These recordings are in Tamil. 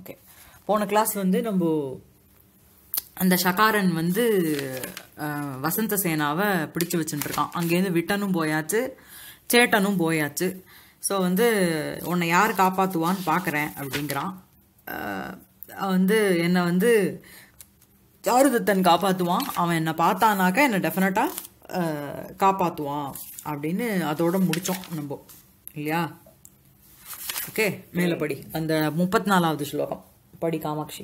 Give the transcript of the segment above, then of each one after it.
ஓகே போன கிளாஸ் வந்து நம்ம அந்த ஷகாரன் வந்து அஹ், வசந்த சேனாவை பிடிச்சு வச்சுட்டு இருக்கான் அங்கேருந்து விட்டனும் போயாச்சு சேட்டனும் போயாச்சு ஸோ வந்து உன்னை யார் காப்பாற்றுவான்னு பார்க்குறேன் அப்படிங்கிறான் அஹ், வந்து என்னை வந்து சாருதத்தன் காப்பாற்றுவான் அவன் என்னை பார்த்தானாக்க என்னை டெஃபினட்டாக காப்பாற்றுவான் அப்படின்னு அதோட முடித்தோம் நம்ம இல்லையா ஓகே மேலே படி அந்த முப்பத்தி நாலாவது ஸ்லோகம் படி காமாட்சி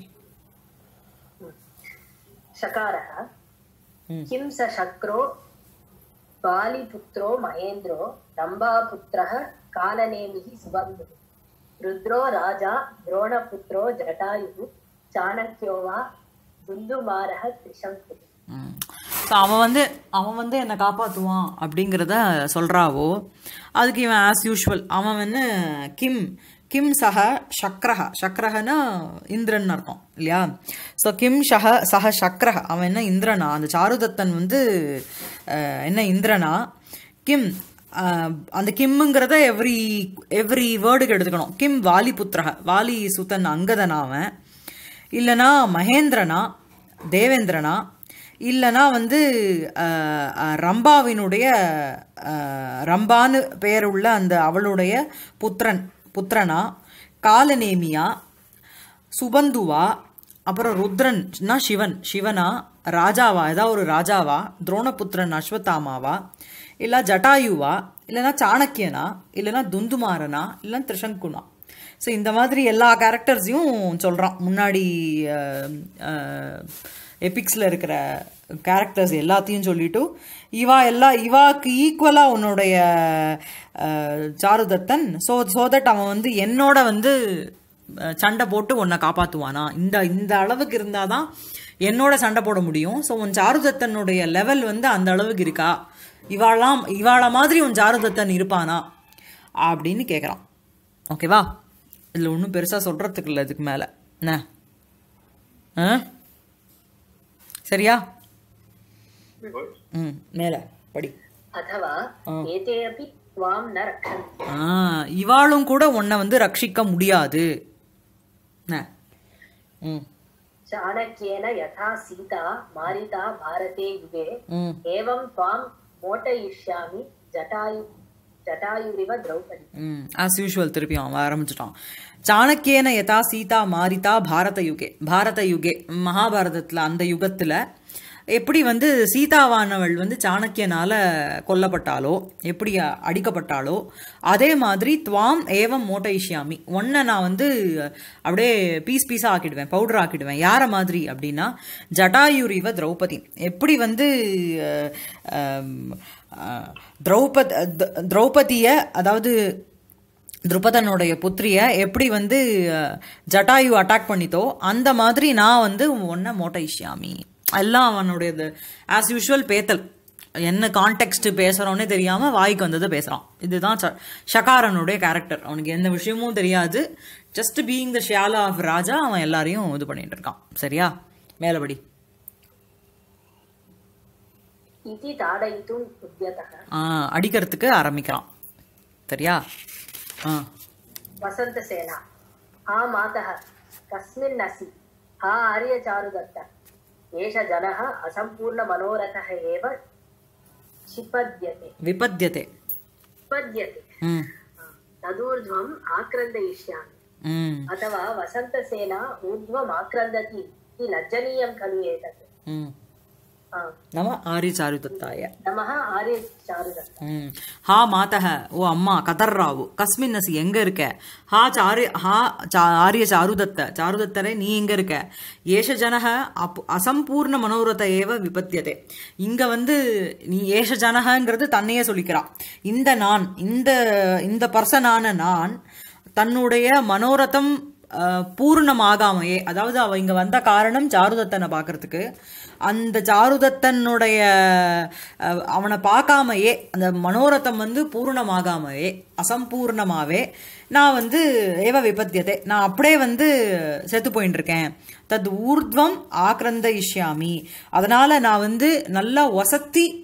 शकारः किं स शक्रो बालिपुत्रो महेन्द्रो रम्भापुत्रः कालनेमिः सुबन्धुः रुद्रो राजा द्रोणपुत्रो जटायुः चाणक्यो वा दुन्दुमारः त्रिशङ्कुः ஸோ அவன் வந்து அவன் வந்து என்னை காப்பாற்றுவான் அப்படிங்கிறத சொல்கிறாவோ அதுக்கு இவன் ஆஸ் யூஷுவல் அவன் வந்து கிம் கிம் சஹ சக்ரஹ சக்ரஹனா இந்திரன் அர்த்தம் இல்லையா ஸோ கிம் ஷஹ சஹ சக்ரஹ அவன் என்ன இந்திரனா அந்த சாருதத்தன் வந்து அஹ், என்ன இந்திரனா கிம் அஹ், அந்த கிம்முங்கிறத எவ்ரி எவ்ரி வேர்டுக்கு எடுத்துக்கணும் கிம் வாலி புத்திரக வாலி சுத்தன் அங்கதனா அவன் இல்லைனா மகேந்திரனா தேவேந்திரனா இல்லைனா வந்து அஹ், அஹ், ரம்பாவினுடைய அஹ், ரம்பான்னு பெயர் உள்ள அந்த அவளுடைய புத்திரன் புத்திரனா காலநேமியா சுபந்துவா அப்புறம் ருத்ரன்னா சிவன் சிவனா ராஜாவா ஏதாவது ஒரு ராஜாவா துரோணபுத்திரன் அஸ்வத்தாமாவா இல்லை ஜட்டாயுவா இல்லைன்னா சாணக்கியனா இல்லைன்னா துந்துமாரனா இல்லைன்னா திரிசங்குனா ஸோ இந்த மாதிரி எல்லா கேரக்டர்ஸையும் சொல்கிறான் முன்னாடி எபிக்ஸில் இருக்கிற கேரக்டர்ஸ் எல்லாத்தையும் சொல்லிட்டு இவா எல்லா இவாக்கு ஈக்குவலாக உன்னுடைய அஹ், சாருதத்தன் ஸோ ஸோ தட் அவன் வந்து என்னோட வந்து அஹ், சண்டை போட்டு உன்னை காப்பாற்றுவானா இந்த இந்த அளவுக்கு இருந்தால் தான் என்னோட சண்டை போட முடியும் ஸோ உன் சாருதத்தனுடைய லெவல் வந்து அந்த அளவுக்கு இருக்கா இவாளாம் இவாள மாதிரி உன் சாருதத்தன் இருப்பானா அப்படின்னு கேட்குறான் ஓகேவா இதில் ஒன்றும் பெருசாக சொல்கிறதுக்கு இல்லை இதுக்கு மேலே என்ன ஆ சரியா ம் மேலே படி अथवा एते अपि त्वां न रक्षन्ति ஆ இவாளும் கூட உன்னை வந்து ரட்சிக்க முடியாது என்ன? ம் चाणक्येन यथा सीता मारिता भारते युगे ம் एवं त्वां मोटयिष्यामि जटायु जटायुरिव द्रौपदी ம் ஆஸ் யூஷுவல் திருப்பி அவன் ஆரம்பிச்சிட்டான் சாணக்கியன யதா சீதா மாரிதா பாரத யுகே பாரத யுகே மகாபாரதத்தில் அந்த யுகத்தில் எப்படி வந்து சீதாவானவள் வந்து சாணக்கியனால கொல்லப்பட்டாலோ எப்படி அ- அடிக்கப்பட்டாலோ அதே மாதிரி துவாம் ஏவம் மோட்டயிஷ்யாமி ஒன்றை நான் வந்து அப்படியே பீஸ் பீஸாக ஆக்கிடுவேன் பவுடர் ஆக்கிடுவேன் யார மாதிரி அப்படின்னா ஜட்டாயுரிவ திரௌபதி எப்படி வந்து அஹ், அஹ், அஹ், திரௌபத் த- திரௌபதிய அதாவது துருபதனுடைய புத்திரிய எப்படி வந்து அஹ், ஜட்டாயு அட்டாக் பண்ணித்தோ அந்த மாதிரி நான் வந்து ஒன்ன மோட்டைஷ்யாமி எல்லாம் அவனுடைய ஆஸ் யூஷுவல் பேத்தல் என்ன கான்டெக்ட் பேசுறோன்னே தெரியாம வாய்க்கு வந்ததை பேசுறான் இதுதான் ச- ஷகாரனுடைய கேரக்டர் அவனுக்கு எந்த விஷயமும் தெரியாது ஜஸ்ட் பீயிங் த ஷியாலா ஆஃப் ராஜா அவன் எல்லாரையும் இது பண்ணிட்டு இருக்கான் சரியா மேலபடி इति ताडयितुम् उद्यतः ஆ, அடிக்கிறதுக்கு ஆரம்பிக்கிறான் சரியா ஆ वसन्तसेना हा मातः कस्मिन्नसि हा आर्यचारुदत्त एष जनः असम्पूर्णमनोरथः एव क्षिपद्यते விபத்தியதே क्षिपद्यते ம் तदूर्ध्वम् आक्रन्दयिष्यामि ம் अथवा वसन्तसेना ऊर्ध्वम् आक्रन्दति इति लज्जनीयं खलु एतत् ம் हा, நம ஆரி சாருதத்தாய नमः आर्यचारुदत्त ம் ஹா மாதக ஓ அம்மா கதர்ராவு கஸ்மின் அசி எங்க இருக்க ஹா சாரு ஹா சா ஆரிய சாருதத்த சாருதத்தரே நீ எங்க இருக்க ஏஷ ஜனக அப் அசம்பூர்ண மனோரத ஏவ விபத்தியதே இங்க வந்து நீ ஏஷ ஜனகங்கிறது தன்னையே சொல்லிக்கிறான் இந்த நான் இந்த இந்த பர்சனான நான் தன்னுடைய மனோரதம் அஹ், பூர்ணமாகாமையே அதாவது அவ இங்க வந்த காரணம் சாருதத்தனை பார்க்கறதுக்கு அந்த சாருதத்தனுடைய அஹ், அவனை பார்க்காமையே அந்த மனோரதம் வந்து பூர்ணமாகாமையே அசம்பூர்ணமாவே நான் வந்து ஏவ விபத்தியதே நான் அப்படியே வந்து செத்து போயின்னு இருக்கேன் தத் ஊர்த்வம் ஆக்ரந்த இஷ்யாமி அதனால நான் வந்து நல்லா ஒசத்தி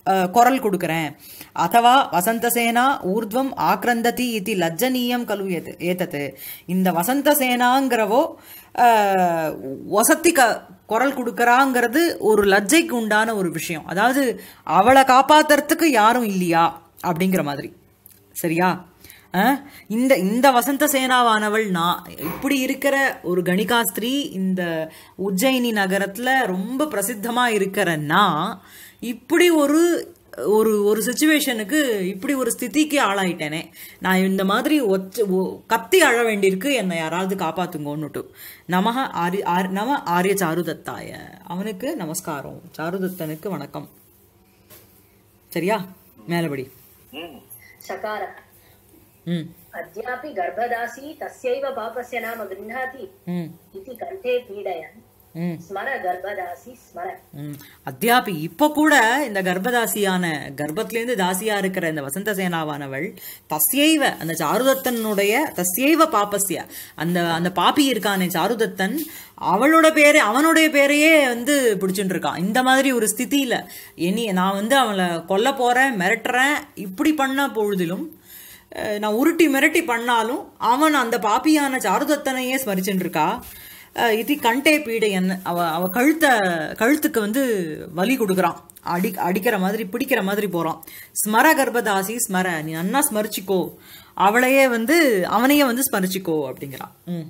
அஹ், குரல் கொடுக்கறேன் அதவா வசந்தசேனா ஊர்த்வம் ஆக்ரந்ததி இது லஜ்ஜனீயம் கலு ஏத் ஏத்தது இந்த வசந்தசேனாங்கிறவோ அஹ், வசத்தி க குரல் கொடுக்கறாங்கிறது ஒரு லஜ்ஜைக்கு உண்டான ஒரு விஷயம் அதாவது அவளை காப்பாத்துறதுக்கு யாரும் இல்லையா அப்படிங்கிற மாதிரி சரியா அஹ், இந்த இந்த வசந்த சேனாவானவள் நான் இப்படி இருக்கிற ஒரு கணிகாஸ்திரி இந்த உஜ்ஜயினி நகரத்துல ரொம்ப பிரசித்தமா இருக்கிற நான் இப்படி ஒரு ஒரு ஒரு சுச்சுவேஷனுக்கு இப்படி ஒரு ஸ்திதிக்கு ஆளாயிட்டேனே நான் இந்த மாதிரி ஒச்ச ஒ- கத்தி அழ வேண்டியிருக்கு என்னை யாராவது காப்பாத்துங்கன்னுட்டு நமக ஆரி ஆர் நம ஆரிய சாருதத்தாய அவனுக்கு நமஸ்காரம் சாருதத்தனுக்கு வணக்கம் சரியா மேலபடி शकारः ம் अद्यापि गर्भदासी तस्यैव पापस्य नाम गृह्णाति ம் इति कण्ठे पीडयन् ம் स्मर गर्भदासी स्मर ம். அத்தியாபி இப்போ கூட இந்த கர்ப்பதாசியான கர்ப்பத்திலேருந்து தாசியா இருக்கிற இந்த வசந்த சேனாவானவள் தஸ்யைவ அந்த சாருதத்தனுடைய தஸ்யைவ பாப்பஸ்ய அந்த அந்த பாப்பி இருக்கானே சாருதத்தன் அவளோட பேரு அவனுடைய பேரையே வந்து பிடிச்சுட்டு இருக்கான் இந்த மாதிரி ஒரு ஸ்திதியில இனி நான் வந்து அவளை கொல்ல போறேன் மிரட்டுறேன் இப்படி பண்ண பொழுதிலும் அஹ், நான் உருட்டி மிரட்டி பண்ணாலும் அவன் அந்த பாப்பியான சாருதத்தனையே ஸ்மரிச்சுட்டு இருக்கா அஹ், இது கண்டே பீடையன் அவ அவ கழுத்த கழுத்துக்கு வந்து வலி கொடுக்குறான் அடி அடிக்கிற மாதிரி பிடிக்கிற மாதிரி போறான் ஸ்மர கர்ப்பதாசி ஸ்மர நீ நன்னா ஸ்மரிச்சிக்கோ அவளையே வந்து அவனையே வந்து ஸ்மரிச்சிக்கோ அப்படிங்கிறான் ம்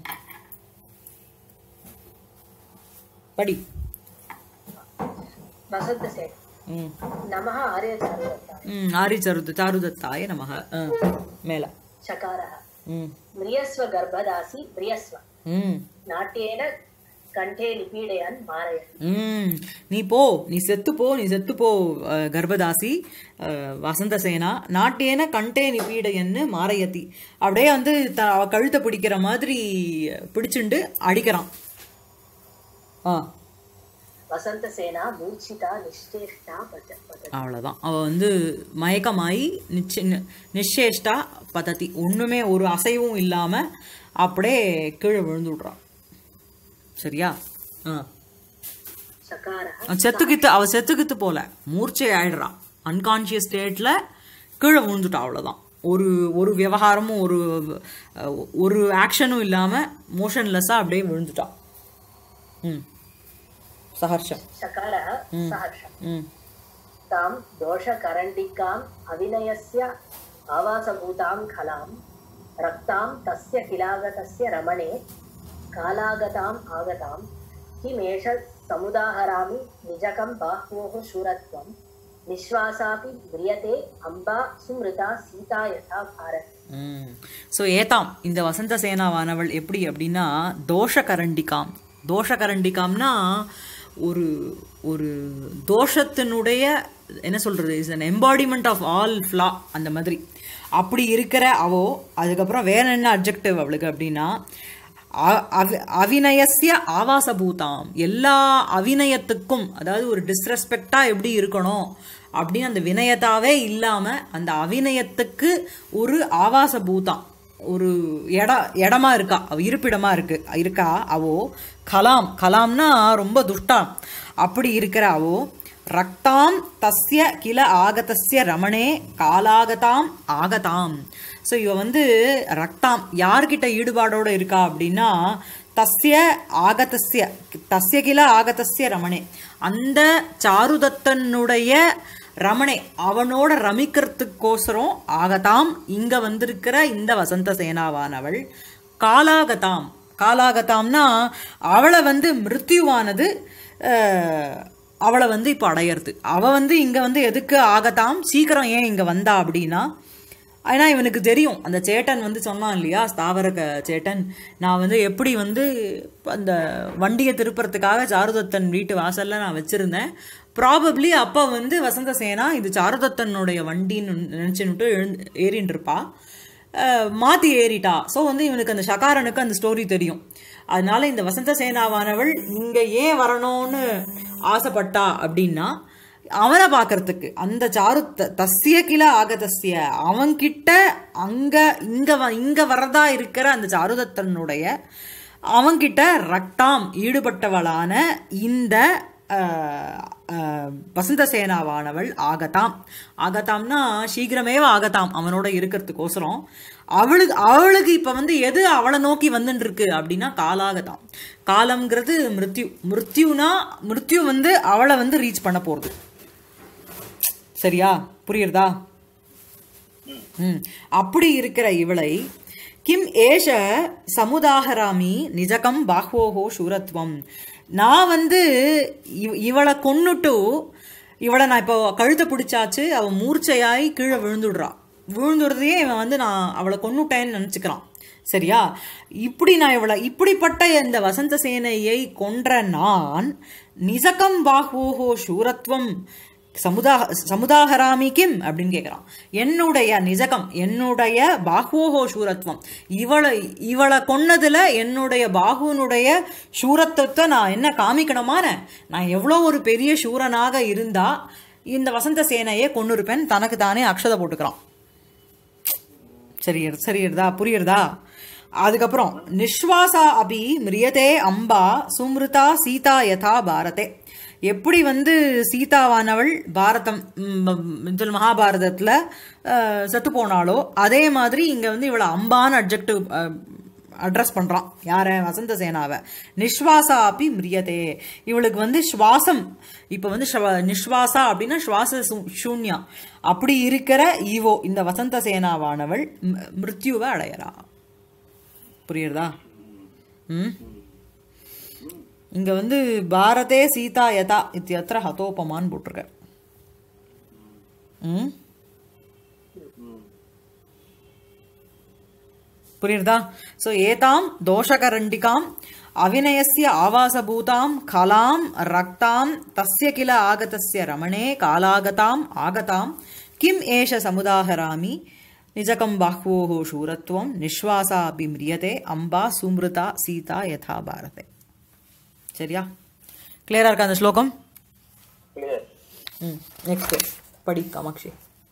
படி वसन्तसेन ம் नमः आर्यचारुदत्ताय ம் ஆரி சருது சாருதத்தாய நமக அஹ், மேல शकारः ம் म्रियस्व गर्भदासी म्रियस्व ம் नाट्येन कण्ठे निपीडयन् मारयन् ம் நீ போ நீ செத்து போ நீ செத்து போ அஹ், கர்ப்பதாசி அஹ், வசந்தசேனா நாட்டேன கண்டே நிபீடையன்னு மாரையத்தி அப்படியே வந்து த அவ கழுத்தை பிடிக்கிற மாதிரி பிடிச்சுண்டு அடிக்கிறான் ஆ वसन्तसेना मूर्छिता निश्चेष्टा पत पतति அவ்வளோதான் அவ வந்து மயக்கமாயி நிச்ச நி- நிச்சேஷ்டா பதத்தி ஒண்ணுமே ஒரு அசைவும் இல்லாம அப்படியே கீழே விழுந்து விடுறான் சரியா ஆ शकारः அவன் செத்துக்கித்து அவ செத்துக்கித்து போல மூர்ச்சை ஆயிடுறான் அன்கான்ஷியஸ் ஸ்டேட்ல கீழே விழுந்துட்டா அவ்வளவுதான் ஒரு ஒரு விவகாரமும் ஒரு அஹ், ஒரு ஆக்ஷனும் இல்லாம மோஷன்லெஸ்ஸா அப்படியே விழுந்துட்டான் ம் சஹர்ஷம் शकारः सहर्षम् ம் तां दोषकरण्डिकाम् अविनयस्य आवासभूतां खलां रक्तां तस्य किलागतस्य रमणे कालागताम् आगतां किमेष समुदाहरामि निजकं बाह्वोः शूरत्वं निःश्वासापि म्रियते अम्बा सुमृता सीता यथा भारत ஸோ ஏதாம் இந்த வசந்த சேனாவானவள் எப்படி அப்படின்னா தோஷ கரண்டிகாம் தோஷ கரண்டிகாம்னா ஒரு ஒரு தோஷத்தினுடைய என்ன சொல்றது is an embodiment of all flaw அந்த மாதிரி அப்படி இருக்கிற அவோ அதுக்கப்புறம் வேற என்ன அப்ஜெக்டிவ் அவளுக்கு அப்படின்னா அ- அவி- அவிநயசிய ஆவாசபூதாம் எல்லா அவிநயத்துக்கும் அதாவது ஒரு டிஸ்ரெஸ்பெக்டா எப்படி இருக்கணும் அப்படின்னு அந்த வினயத்தாவே இல்லாம அந்த அவிநயத்துக்கு ஒரு ஆவாச பூதாம் ஒரு இட இடமா இருக்கா அவ இருப்பிடமா இருக்கு இருக்கா அவோ கலாம் கலாம்னா ரொம்ப துஷ்டாம் அப்படி இருக்கிற அவோ ரக்தாம் தஸ்ய கில ஆகதஸ்ய ரமணே காலாகதாம் ஆகதாம் ஸோ இவ வந்து ரக்தாம் யார்கிட்ட ஈடுபாடோட இருக்கா அப்படின்னா தஸ்ய ஆகதஸ்ய தஸ்ய கில ஆகதஸ்ய ரமணே அந்த சாருதத்தனுடைய ரமணே அவனோட ரமிக்கிறதுக்கோசரம் ஆகதாம் இங்க வந்திருக்கிற இந்த வசந்த சேனாவானவள் காலாகதாம் காலாகதாம்னா அவளை வந்து மிருத்யுவானது அஹ், அவளை வந்து இப்போ அடையிறது அவ வந்து இங்க வந்து எதுக்கு ஆகதாம் சீக்கிரம் ஏன் இங்க வந்தா அப்படின்னா ஏன்னா இவனுக்கு தெரியும் அந்த சேட்டன் வந்து சொன்னான் இல்லையா ஸ்தாவர க- சேட்டன் நான் வந்து எப்படி வந்து அந்த வண்டியை திருப்புறதுக்காக சாருதத்தன் வீட்டு வாசல்ல நான் வச்சிருந்தேன் ப்ராபப்ளி அப்போ வந்து வசந்த சேனா இது சாருதத்தனுடைய வண்டின்னு நினச்சின்னுட்டு எழுந்து ஏறின்னு இருப்பா அஹ், மாத்தி ஏறிட்டா ஸோ வந்து இவனுக்கு அந்த சகாரனுக்கு அந்த ஸ்டோரி தெரியும் அதனால இந்த வசந்த சேனாவானவள் இங்க ஏன் வரணும்னு ஆசைப்பட்டா அப்படின்னா அவனை பார்க்கறதுக்கு அந்த சாரு த- தஸ்ய கில ஆகதஸ்ய அவன்கிட்ட அங்க இங்க வ- இங்க வரதா இருக்கிற அந்த சாருதத்தனுடைய அவன்கிட்ட ரக்தாம் ஈடுபட்டவளான இந்த அஹ், அஹ், வசந்த சேனாவானவள் ஆகதாம் ஆகதாம்னா சீக்கிரமேவ ஆகதாம் அவனோட இருக்கிறதுக்கோசரம் அவளுக்கு அவளுக்கு இப்ப வந்து எது அவளை நோக்கி வந்துட்டு இருக்கு அப்படின்னா காலாகதாம் காலம்ங்கிறது மிருத்யு மிருத்யுனா மிருத்யு வந்து அவளை வந்து ரீச் பண்ண போறது சரியா புரியுறதா ம் அப்படி இருக்கிற இவளை கிம் ஏஷ சமுதாகராமி நிஜகம் பாஹ்வோஹோ சூரத்வம் நான் வந்து இவ- இவளை கொன்னுட்டு இவளை நான் இப்போ கழுத்தை பிடிச்சாச்சு அவ மூர்ச்சையாய் கீழே விழுந்துடுறா விழுந்துடுறதையே இவன் வந்து நான் அவளை கொன்னுட்டேன்னு நினச்சிக்கிறான் சரியா இப்படி நான் இவளை இப்படிப்பட்ட இந்த வசந்த சேனையை கொன்ற நான் நிசகம் பாஹ்வோஹோ சூரத்வம் சமுதாக சமுதாகராமி கிம் அப்படின்னு கேட்குறான் என்னுடைய நிஜகம் என்னுடைய பாகுவோகோ சூரத்வம் இவளை இவளை கொன்னதுல என்னுடைய பாகுனுடைய சூரத்துவத்தை நான் என்ன காமிக்கணுமான நான் எவ்வளோ ஒரு பெரிய சூரனாக இருந்தா இந்த வசந்த சேனையை கொன்னிருப்பேன் தனக்கு தானே அக்ஷதை போட்டுக்கிறான் சரி சரியிருதா புரியுறதா அதுக்கப்புறம் நிஸ்வாசா அபி மிரியதே அம்பா சும்ருதா சீதா யதா பாரதே எப்படி வந்து சீதாவானவள் பாரதம் ம், இதில் மகாபாரதத்தில் செத்து போனாலோ அதே மாதிரி இங்கே வந்து இவளை அம்பான்னு அப்ஜெக்டிவ் அட்ரஸ் பண்ணுறான் யாரை வசந்த சேனாவை நிஸ்வாசா அப்பி மிரியதே இவளுக்கு வந்து சுவாசம் இப்போ வந்து ஸ்வ- நிஸ்வாசா அப்படின்னா சுவாச சூ- சூன்யா அப்படி இருக்கிற ஈவோ இந்த வசந்த சேனாவானவள் ம்- மிருத்யுவை அடையறா புரியுறதா ம் இங்க வந்து பாரதே சீதா யதா இத்தியத்திர ஹதோபமான்னு போட்டிருக்க ம் புரியுறதா ஸோ ஏதாம் தோஷகரண்டிகாம் அவிநயஸ்ய ஆவாசபூதாம் கலாம் ரக்தாம் தஸ்ய கில ஆகதஸ்ய ரமணே காலாகதாம் ஆகதாம் கிம் ஏஷ சமுதாகராமி நிஜகம் பாஹ்வோஹோ சூரத்வம் நிஸ்வாசா அபி மிரியதே அம்பா சுமிருதா சீதா யதா பாரதே சரியா கிளியரா இருக்கா அந்த ஸ்லோகம் கிளியர் ம் நெக்ஸ்ட் படி காமாட்சி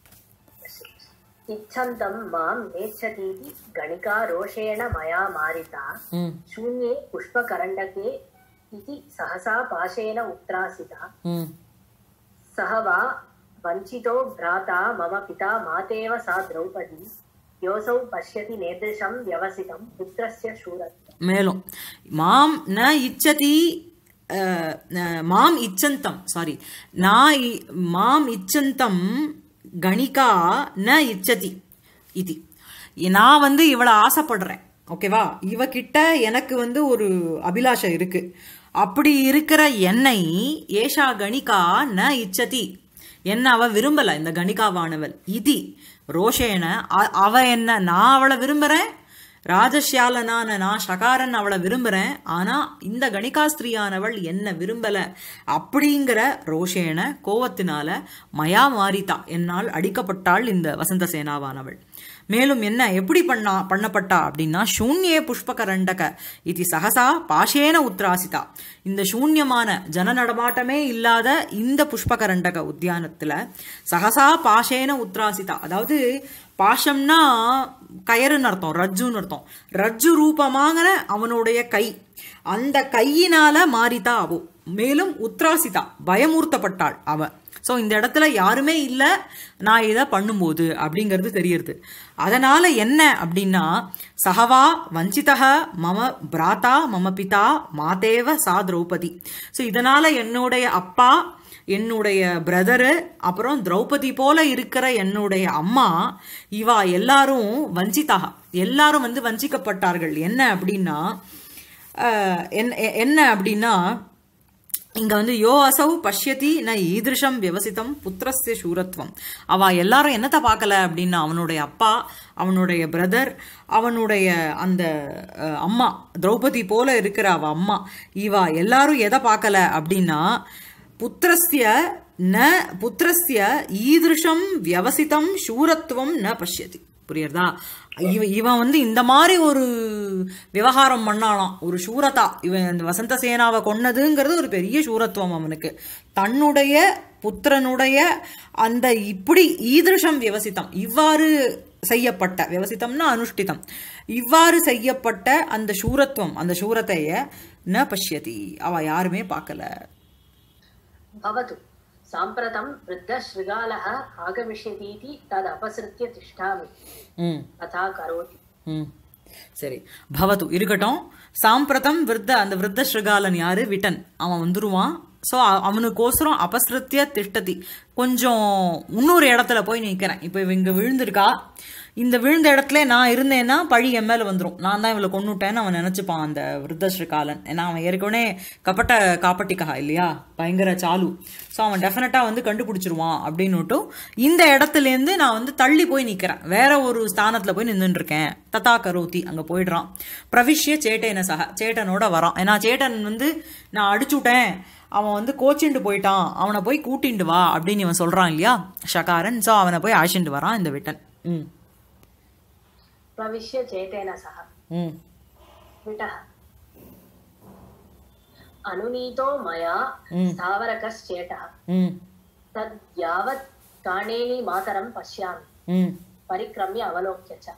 इच्छन्तं मां नेच्छतीति गणिका रोषेण मया मारिता ம் शून्ये पुष्पकरण्डके इति सहसा पाशेन उत्त्रासिता ம் सः वा वञ्चितो भ्राता मम पिता मातेव सा द्रौपदी योऽसौ पश्यति नेदृशं व्यवसितं पुत्रस्य शूरत्वम् மேலும் மாம் ந இச்சதி அஹ், ந- மாம் இச்சந்தம் சாரி நான் இ- மாம் இச்சந்தம் கணிகா ந இச்சதி இது நான் வந்து இவளை ஆசைப்படுறேன் ஓகேவா இவகிட்ட எனக்கு வந்து ஒரு அபிலாஷை இருக்கு அப்படி இருக்கிற என்னை ஏஷா கணிகா ந இச்சதி என்ன அவ விரும்பல இந்த கணிகாவானவள் இதி ரோஷேன அ- அவ என்ன நான் அவளை விரும்புறேன் ராஜஷ்யாலனான நான் ஷகாரன் அவளை விரும்புறேன் ஆனா இந்த கணிகாஸ்திரியானவள் என்ன விரும்பல அப்படிங்கிற ரோஷேன கோவத்தினால மயா மாரிதா என்னால் அடிக்கப்பட்டாள் இந்த வசந்த சேனாவானவள் மேலும் என்ன எப்படி பண்ணா பண்ணப்பட்டா அப்படின்னா சூன்யே புஷ்பகரண்டக இது சகசா பாஷேன உத்ராசிதா இந்த சூன்யமான ஜன நடமாட்டமே இல்லாத இந்த புஷ்பகரண்டக உத்தியானத்துல சகசா பாஷேன உத்ராசிதா அதாவது பாஷம்னா கயறுன்னு அர்த்தம் ரஜ்ஜுன்னு அர்த்தம் ரஜ்ஜு ரூபமாகிற அவனுடைய கை அந்த கையினால மாறித்தா அவோ மேலும் உத்ராசிதா பயமூர்த்தப்பட்டாள் அவ ஸோ இந்த இடத்துல யாருமே இல்லை நான் இதை பண்ணும்போது அப்படிங்கிறது தெரியுது அதனால என்ன அப்படின்னா சகவா வஞ்சிதக மம பிராத்தா மம பிதா மாதேவ சா திரௌபதி ஸோ இதனால என்னுடைய அப்பா என்னுடைய பிரதரு அப்புறம் திரௌபதி போல இருக்கிற என்னுடைய அம்மா இவா எல்லாரும் வஞ்சிதாக எல்லாரும் வந்து வஞ்சிக்கப்பட்டார்கள் என்ன அப்படின்னா அஹ், என்ன என்ன அப்படின்னா இங்க வந்து யோ அசௌ பஷ்யதி ந ஈதிருஷம் விவசிதம் புத்திரஸ்ய சூரத்வம் அவ எல்லாரும் என்னத்தை பார்க்கல அப்படின்னா அவனுடைய அப்பா அவனுடைய பிரதர் அவனுடைய அந்த அஹ், அம்மா திரௌபதி போல இருக்கிற அவ அம்மா இவா எல்லாரும் எதை பார்க்கல அப்படின்னா புத்திரஸ்ய ந புத்திரஸ்ய ஈதிருஷம் வியவசிதம் சூரத்துவம் ந பஷ்யதி புரியுறதா இவன் இவன் வந்து இந்த மாதிரி ஒரு விவகாரம் பண்ணானாம் ஒரு சூரதா இவன் இந்த வசந்த சேனாவை கொன்னதுங்கிறது ஒரு பெரிய சூரத்துவம் அவனுக்கு தன்னுடைய புத்திரனுடைய அந்த இப்படி ஈதிருஷம் விவசித்தம் இவ்வாறு செய்யப்பட்ட விவசித்தம்னா அனுஷ்டிதம் இவ்வாறு செய்யப்பட்ட அந்த சூரத்துவம் அந்த சூரத்தைய ந பஷ்யதி அவ யாருமே பார்க்கல भवतु साम्प्रतं वृद्धशृगालः आगमिष्यतीति तदपसृत्य तिष्ठामि ம் तथा करोति ம் சரி பவத்து இருக்கட்டும் சாம்பிரதம் விருத்த அந்த விருத்த ஸ்ருகாலன் யாரு விட்டன் அவன் வந்துருவான் ஸோ அவனுக்கோசரம் அபசிருத்திய திஷ்டதி கொஞ்சம் இன்னொரு இடத்துல போய் நிற்கிறேன் இப்போ இவ இங்கே விழுந்திருக்கா இந்த விழுந்த இடத்துல நான் இருந்தேன்னா பழி என் மேலே வந்துடும் நான் தான் இவளை கொண்டுட்டேன்னு அவன் நினச்சிப்பான் அந்த விருத்த ஸ்ரீகாலன் ஏன்னா அவன் ஏற்கனவே கப்பட்ட காப்பட்டிக்கா இல்லையா பயங்கர சாலு ஸோ அவன் டெஃபினட்டாக வந்து கண்டுபிடிச்சிருவான் அப்படின்னுட்டு இந்த இடத்துலேருந்து நான் வந்து தள்ளி போய் நிற்கிறேன் வேற ஒரு ஸ்தானத்தில் போய் நின்றுட்டு இருக்கேன் ததா கரோதி அங்கே போயிடுறான் பிரவிஷ்ய சேட்டேன சக சேட்டனோட வரான் ஏன்னா சேட்டன் வந்து நான் அடிச்சுட்டேன் அவன் வந்து கோச்சிண்டு போயிட்டான் அவனை போய் கூட்டிண்டு வா அப்படின்னு இவன் சொல்றான் இல்லையா ஷகாரன் ஸோ அவனை போய் அழைச்சிட்டு வரான் இந்த விட்டன் ம் प्रविश्य चेतेन सह ம் विटः अनुनीतो मया स्थावरकश्चेटः ம் तद् यावत् काणेनि मातरं पश्यामि ம் परिक्रम्य अवलोक्य च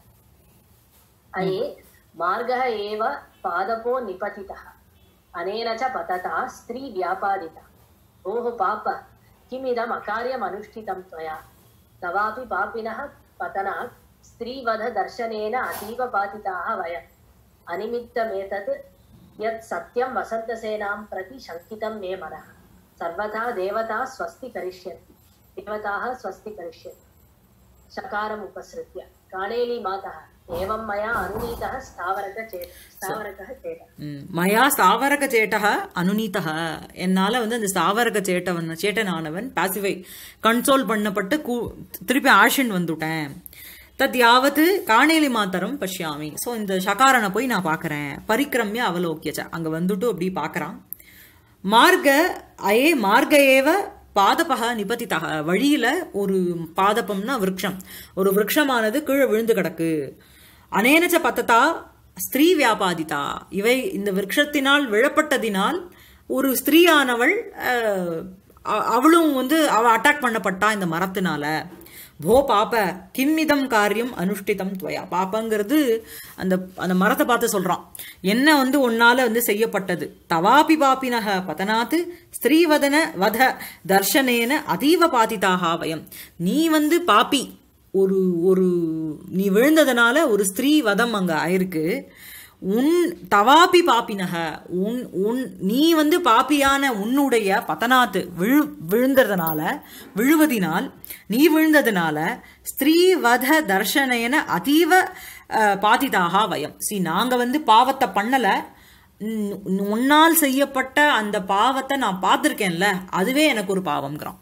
अये मार्गः एव पादपो निपतितः अनेन च पतता स्त्री व्यापादिता ओः पाप किमिदम् अकार्यमनुष्ठितं त्वया तवापि पापिनः पतनात् स्त्रीवधदर्शनेन अतीव पातिताः वयम् अनिमित्तमेतत् यत् सत्यं वसन्तसेनां प्रति शङ्कितं मे मनः सर्वथा देवता स्वस्ति करिष्यन्ति देवताः स्वस्ति करिष्यन्ति शकारम् उपसृत्य काणेली मातः एवं मया अनुनीतः स्थावरकः चेत् स्थावरकः चेतः ம். மயா ஸ்தாவரக சேட்டக அனுநீதக என்னால வந்து அந்த ஸ்தாவரக சேட்டவன் சேட்டனானவன் பாசிஃபை கன்சோல் பண்ணப்பட்டு கூ- திருப்பி ஆஷன் வந்துட்டேன் தத் யாவத்து காணேலி மாத்தரம் பஷ்யாமி ஸோ இந்த ஷகாரனை போய் நான் பார்க்கறேன் பரிக்கிரமிய அவலோக்கியச்ச அங்க வந்துட்டு அப்படி பார்க்கறான் மார்க அயே மார்க ஏவ பாதபக நிபதிதக வழியில ஒரு பாதபம்னா விருட்சம் ஒரு விருட்சமானது கீழே விழுந்து கிடக்கு அனேனச்ச பத்ததா ஸ்திரீ வியாபாதிதா இவை இந்த விருட்சத்தினால் விழப்பட்டதினால் ஒரு ஸ்திரீயானவள் அஹ், அ- அவளும் வந்து அவ அட்டாக் பண்ணப்பட்டா இந்த மரத்தினால போ பாப்ப கிம்மிதம் காரியம் அனுஷ்டிதம் துவயா பாப்பங்கிறது அந்த அந்த மரத்தை பார்த்து சொல்றான் என்ன வந்து உன்னால வந்து செய்யப்பட்டது தவாபி பாப்பினக பதனாத்து ஸ்திரீவதன வத தர்ஷனேன அதீவ பாதிதாக வயம் நீ வந்து பாப்பி ஒரு ஒரு நீ விழுந்ததுனால ஒரு ஸ்திரீ வதம் அங்க ஆயிருக்கு உன் தவாபி பாப்பினக உன் உன் நீ வந்து பாப்பியான உன்னுடைய பதனாத்து விழு விழுந்ததுனால விழுவதினால் நீ விழுந்ததுனால ஸ்திரீ வத தர்ஷனேன அதீவ அஹ், பாதிதாக வயம் சி நாங்க வந்து பாவத்தை பண்ணல உன்- உன்னால் செய்யப்பட்ட அந்த பாவத்தை நான் பார்த்துருக்கேன்ல அதுவே எனக்கு ஒரு பாவம்ங்கிறான்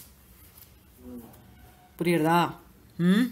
புரியுறதா ம்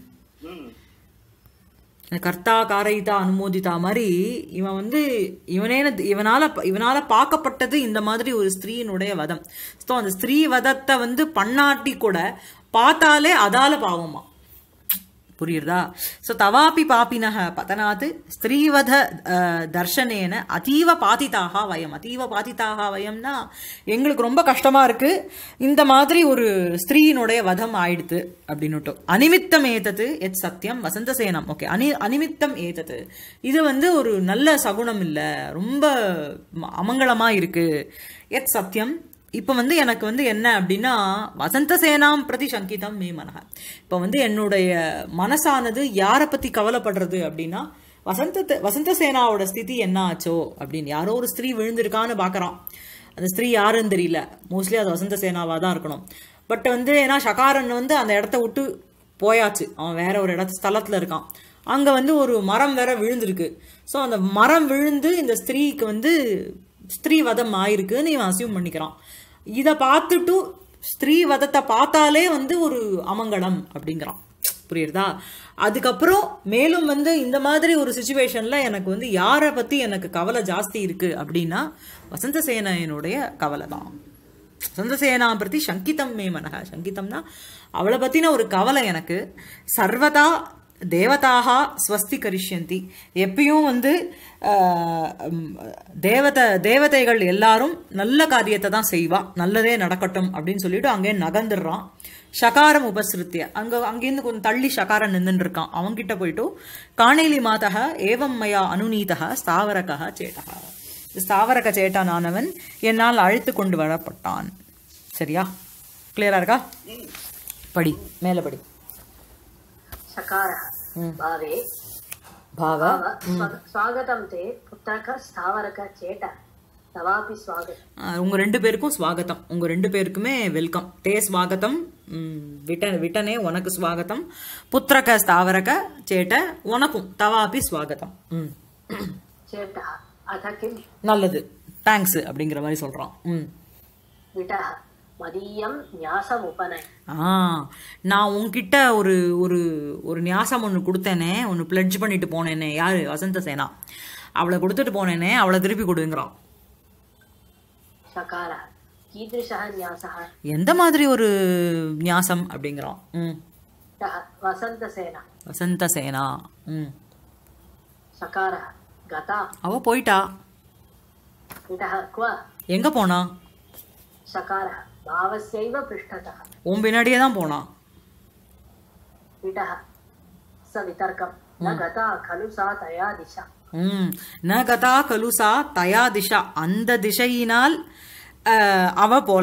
இந்த கர்த்தா காரைதா அனுமோதிதா மாதிரி இவன் வந்து இவனே இவனால இவனால பார்க்கப்பட்டது இந்த மாதிரி ஒரு ஸ்திரீனுடைய வதம் ஸோ அந்த ஸ்திரீ வதத்தை வந்து பண்ணாட்டி கூட பார்த்தாலே அதால பாவமா புரியுறதா ஸோ தவாபி பாப்பினக பதனாத் ஸ்திரீவத அஹ், தர்ஷனேன அதீவ பாதிதாக வயம் அதீவ பாதிதாக வயம்னா எங்களுக்கு ரொம்ப கஷ்டமா இருக்கு இந்த மாதிரி ஒரு ஸ்திரீனுடைய வதம் ஆயிடுத்து அப்படின்னுட்டு அனிமித்தம் ஏதது எத் சத்தியம் வசந்தசேனம் ஓகே அனி அனிமித்தம் ஏதது இது வந்து ஒரு நல்ல சகுனம் இல்லை ரொம்ப ம- அமங்கலமா இருக்கு எத் சத்தியம் இப்போ வந்து எனக்கு வந்து என்ன அப்படின்னா வசந்த சேனாம் பிரதி சங்கிதம் மே மனக இப்போ வந்து என்னுடைய மனசானது யாரை பத்தி கவலைப்படுறது அப்படின்னா வசந்த வசந்த சேனாவோட ஸ்திதி என்ன ஆச்சோ அப்படின்னு யாரோ ஒரு ஸ்திரீ விழுந்திருக்கான்னு பார்க்கறான் அந்த ஸ்திரீ யாருன்னு தெரியல மோஸ்ட்லி அது வசந்த சேனாவா தான் இருக்கணும் பட் வந்து ஏன்னா ஷகாரன் வந்து அந்த இடத்த விட்டு போயாச்சு அவன் வேற ஒரு இடத்து ஸ்தலத்துல இருக்கான் அங்க வந்து ஒரு மரம் வேற விழுந்திருக்கு ஸோ அந்த மரம் விழுந்து இந்த ஸ்திரீக்கு வந்து ஸ்திரீ வதம் ஆயிருக்குன்னு இவன் அசியூம் பண்ணிக்கிறான் இதை பார்த்துட்டு ஸ்திரீ வதத்தை பார்த்தாலே வந்து ஒரு அமங்கலம் அப்படிங்கிறான் புரியுறதா அதுக்கப்புறம் மேலும் வந்து இந்த மாதிரி ஒரு சுச்சுவேஷன்ல எனக்கு வந்து யாரை பத்தி எனக்கு கவலை ஜாஸ்தி இருக்கு அப்படின்னா வசந்த சேனையனுடைய கவலை தான் சந்தசேனா பிரதி சங்கிதம் மே மனக சங்கிதம்னா அவளை பத்தின ஒரு கவலை எனக்கு சர்வதா தேவதாக ஸ்வஸ்தி கரிஷ்யந்தி எப்பயும் வந்து ஆஹ், உம், தேவத தேவதைகள் எல்லாரும் நல்ல காரியத்தை தான் செய்வா நல்லதே நடக்கட்டும் அப்படின்னு சொல்லிட்டு அங்கே நகர்ந்துடுறான் ஷகாரம் உபசிருத்திய அங்க அங்கேருந்து கொஞ்சம் தள்ளி ஷகாரம் நின்றுட்டு இருக்கான் அவன்கிட்ட போயிட்டு காணேலி மாதக ஏவம் மயா அனுநீதக ஸ்தாவரக சேட்டக ஸ்தாவரக சேட்டானானவன் என்னால் அழைத்து கொண்டு வரப்பட்டான் சரியா கிளியரா இருக்கா படி மேலே படி शकारः भावे பாவ भाव स्व- स्वागतं ते पुत्रक स्थावरक चेट तवापि स्वागतम् ஆஹ் உங்க ரெண்டு பேருக்கும் ஸ்வாகத்தம் உங்க ரெண்டு பேருக்குமே வெல்கம் தே ஸ்வாகத்தம் ம், விட்ட விட்டனே உனக்கு ஸ்வாகத்தம் புத்திரக ஸ்தாவரக சேட்ட உனக்கும் தவாபி ஸ்வாகத்தம் ம் चेटः अथ किं நல்லது தேங்க்ஸ் அப்படிங்கிற மாதிரி சொல்றான் ம் विटः मदीयं न्यासमुपनय ஆ நான் உன்கிட்ட ஒரு ஒரு ஒரு நியாசம் ஒன்று கொடுத்தேனே ஒன்று பிளட்ஜ் பண்ணிட்டு போனேனே யாரு வசந்த சேனா அவளை கொடுத்துட்டு போனேனே அவளை திருப்பி கொடுங்கிறான் शकारः कीदृशः न्यासः எந்த மாதிரி ஒரு நியாசம் அப்படிங்கிறான் ம் विटः वसन्तसेना வசந்த சேனா ம் शकारः गता அவ போயிட்டா विटः क्व எங்க போனா शकारः भावस्यैव पृष्ठतः உன் பின்னாடியே தான் போனா विटः स वितर्कं न गता खलु सा तया दिशा ம் ந கதா கலுசா தயா திஷா அந்த திசையினால் அஹ், அவ போல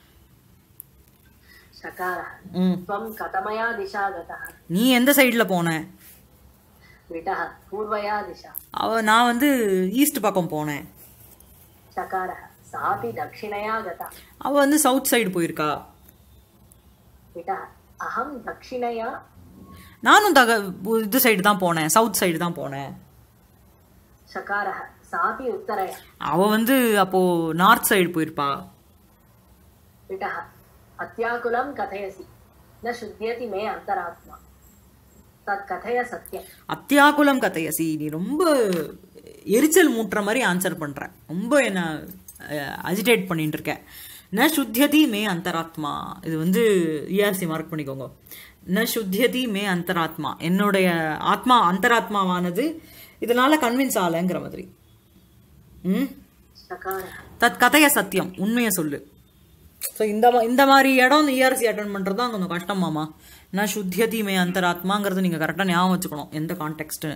शकारः ம் त्वं कथमया दिशा गतः நீ எந்த சைடில் போன विटः पूर्वया दिशा அவ நான் வந்து ஈஸ்ட் பக்கம் போனேன் शकारः सापि दक्षिणया गता அவ வந்து சவுத் சைடு போயிருக்கா विटः अहं दक्षिणया நானும் தக இது சைடு தான் போனேன் சவுத் சைடு தான் போனேன் शकारः सापि उत्तरया அவ வந்து அப்போ நார்த் சைடு போயிருப்பா विटः अत्याकुलं कथयसि न शुध्यति मे अन्तरात्मा तत् कथय सत्यम् அத்தியாகுலம் கதையசி நீ ரொம்ப எரிச்சல் மூட்டுற மாதிரி ஆன்சர் பண்ற ரொம்ப என்ன அஜிடேட் பண்ணிட்டு இருக்க ந சுத்தியதி மே அந்தராத்மா இது வந்து இஆர்சி மார்க் பண்ணிக்கோங்க ந சுத்தியதி மே அந்தராத்மா என்னுடைய ஆத்மா அந்தராத்மாவானது இதனால கன்வின்ஸ் ஆகலைங்கிற மாதிரி ம் शकारः தத் கதைய சத்தியம் உண்மையை சொல்லு ஸோ இந்த மா- இந்த மாதிரி இடம் இஆர்சி அட்டன் பண்ணுறது தான் கொஞ்சம் கஷ்டம் மாமா நான் சுத்தியதி மே அந்தராத்மாங்கிறது நீங்கள் கரெக்டாக ஞாபகம் வச்சுக்கணும் எந்த கான்டெக்ஸ்ட்டு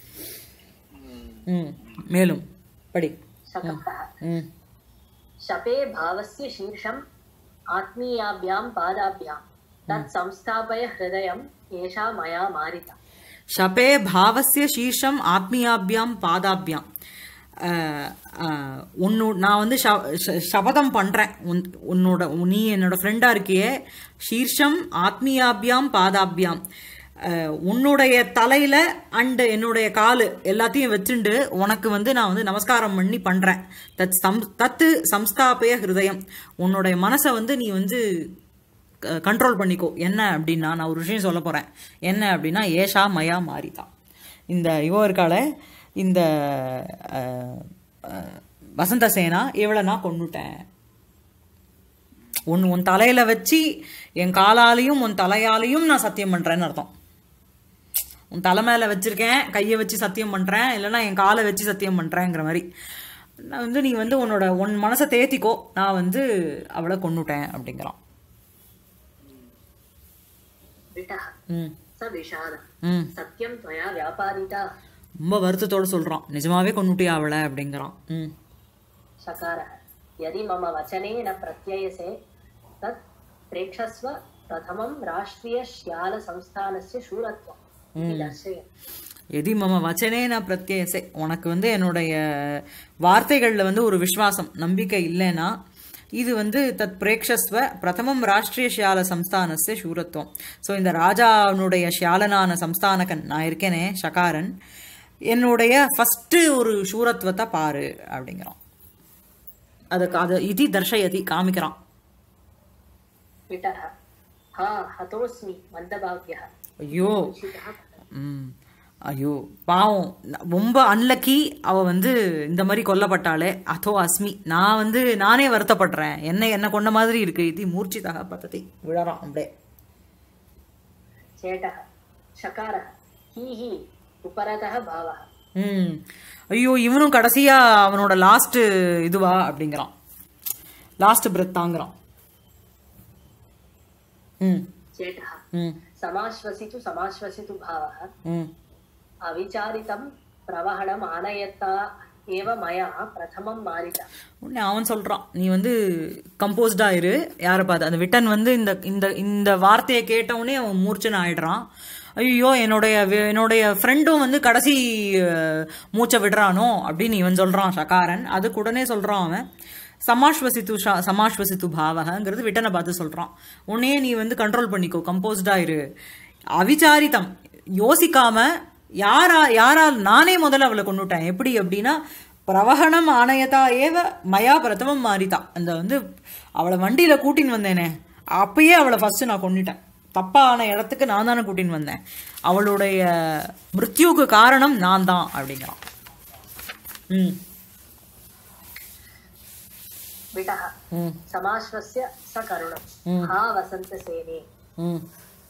ம் மேலும் படி शकारः ம் शपे भावस्य शीर्षम् आत्मीयाभ्यां पादाभ्यां तत् संस्थापय हृदयम् एषा मया मारिता ஷபே பாவசிய சீர்ஷம் ஆத்மியாபியாம் பாதாபியாம் அஹ், அஹ், உன்னு நான் வந்து ஷ- ஷ- சபதம் பண்றேன் உன் உன்னோட நீ என்னோட ஃப்ரெண்டா இருக்கியே சீர்ஷம் ஆத்மியாபியாம் பாதாபியாம் அஹ், உன்னுடைய தலையில அண்ட் என்னுடைய காலு எல்லாத்தையும் வச்சுண்டு உனக்கு வந்து நான் வந்து நமஸ்காரம் பண்ணி பண்றேன் தத் சம் தத்து சம்ஸ்தாபய ஹிருதயம் உன்னுடைய மனசை வந்து நீ வந்து கண்ட்ரோல் பண்ணிக்கோ என்ன அப்படின்னா நான் ஒரு விஷயம் சொல்ல போறேன் என்ன அப்படின்னா ஏஷா மயா மாரிதா இந்த இவ இருக்காள இந்த அஹ், அஹ், வசந்த சேனா இவளை நான் கொன்னுட்டேன் உன் உன் தலையில வச்சு என் காலாலையும் உன் தலையாலையும் நான் சத்தியம் பண்றேன்னு அர்த்தம் உன் தலை மேல வச்சிருக்கேன் கையை வச்சு சத்தியம் பண்றேன் இல்லைன்னா என் காலை வச்சு சத்தியம் பண்றேங்கிற மாதிரி நான் வந்து நீ வந்து உன்னோட உன் மனசை தேத்திக்கோ நான் வந்து அவளை கொன்னுட்டேன் அப்படிங்கிறான் विटः ம் स विषाद ம் सत्यं त्वया व्यापादिता ரொம்ப வருத்தத்தோட சொல்றான் நிஜமாவே கொன்னுட்டியா அவளை அப்படிங்கிறான் ம் शकारः यदि मम वचने न प्रत्ययसे तत् प्रेक्षस्व प्रथमं राष्ट्रियश्यालसंस्थानस्य शूरत्वम् इति दर्शय எதி மம வச்சனே நான் பிரத்யேசே உனக்கு வந்து என்னுடைய வார்த்தைகளில் வந்து ஒரு விஸ்வாசம் நம்பிக்கை இல்லைன்னா இது வந்து தத் பிரேக்ஷஸ்வ பிரதமம் ராஷ்டிரிய ஷியால சம்ஸ்தானஸ்ய சூரத்துவம் ஸோ இந்த ராஜாவுடைய ஷியாலனான சம்ஸ்தானகன் நான் இருக்கேனே ஷகாரன் என்னுடைய ஃபஸ்ட்டு ஒரு சூரத்துவத்தை பாரு அப்படிங்கிறான் அதுக்கு அது இது தர்ஷயதி காமிக்கிறான் विटः हा हतोऽस्मि मन्दभाग्यः ஐயோ शितः ம் ஐயோ பாவம் ந- ரொம்ப அன்லக்கி அவ வந்து இந்த மாதிரி கொல்லப்பட்டாளே அதோ அஸ்மி நான் வந்து நானே வருத்தப்படுறேன் என்ன என்ன கொண்ட மாதிரி இருக்கு இது மூர்ச்சிதாக பத்ததி விழறான் அப்படியே चेटः शकारः हि हि उपरतः भावः ம் ஐயோ இவனும் கடைசியா அவனோட லாஸ்ட் இதுவா அப்படிங்கிறான் லாஸ்ட் பிரெத் தாங்கிறான் ம் चेटः ம் समाश्वसितु समाश्वसितु भावः ம் अविचारितं प्रवहणम् आनयता एव मया प्रथमं मारिता உடனே அவன் சொல்றான் நீ வந்து கம்போஸ்டா இரு யாரை பார்த்து அந்த விட்டன் வந்து இந்த இந்த இந்த வார்த்தையை கேட்டவுடனே அவன் மூர்ச்சனை ஆயிடுறான் ஐயோ என்னுடைய வி- என்னுடைய ஃப்ரெண்டும் வந்து கடைசி அஹ், மூச்சை விடுறானோ அப்படின்னு இவன் சொல்றான் சகாரன் அதுக்கு உடனே சொல்றான் அவன் சமாஷ்வசித்து ஷா- சமாஷ்வசித்து பாவகங்கிறது விட்டனை பார்த்து சொல்றான் உன்னையே நீ வந்து கண்ட்ரோல் பண்ணிக்கோ கம்போஸ்டா இரு அவிச்சாரிதம் யோசிக்காம யாரா யாரால் நானே முதல்ல அவளை கொண்டுட்டேன் எப்படி அப்படின்னா பிரவகணம் ஆணையதா ஏவ மயா பிரதமம் மாறிதா அந்த வந்து அவளை வண்டியில கூட்டின்னு வந்தேனே அப்பயே அவளை ஃபர்ஸ்ட் நான் கொண்டுட்டேன் தப்பான இடத்துக்கு நான் தானே கூட்டின்னு வந்தேன் அவளுடைய மிருத்யுவுக்கு காரணம் நான் தான் அப்படிங்கிறான் ம் विटः ம் समाश्वस्य स करुणम् Mm. हा वसन्तसेने ம்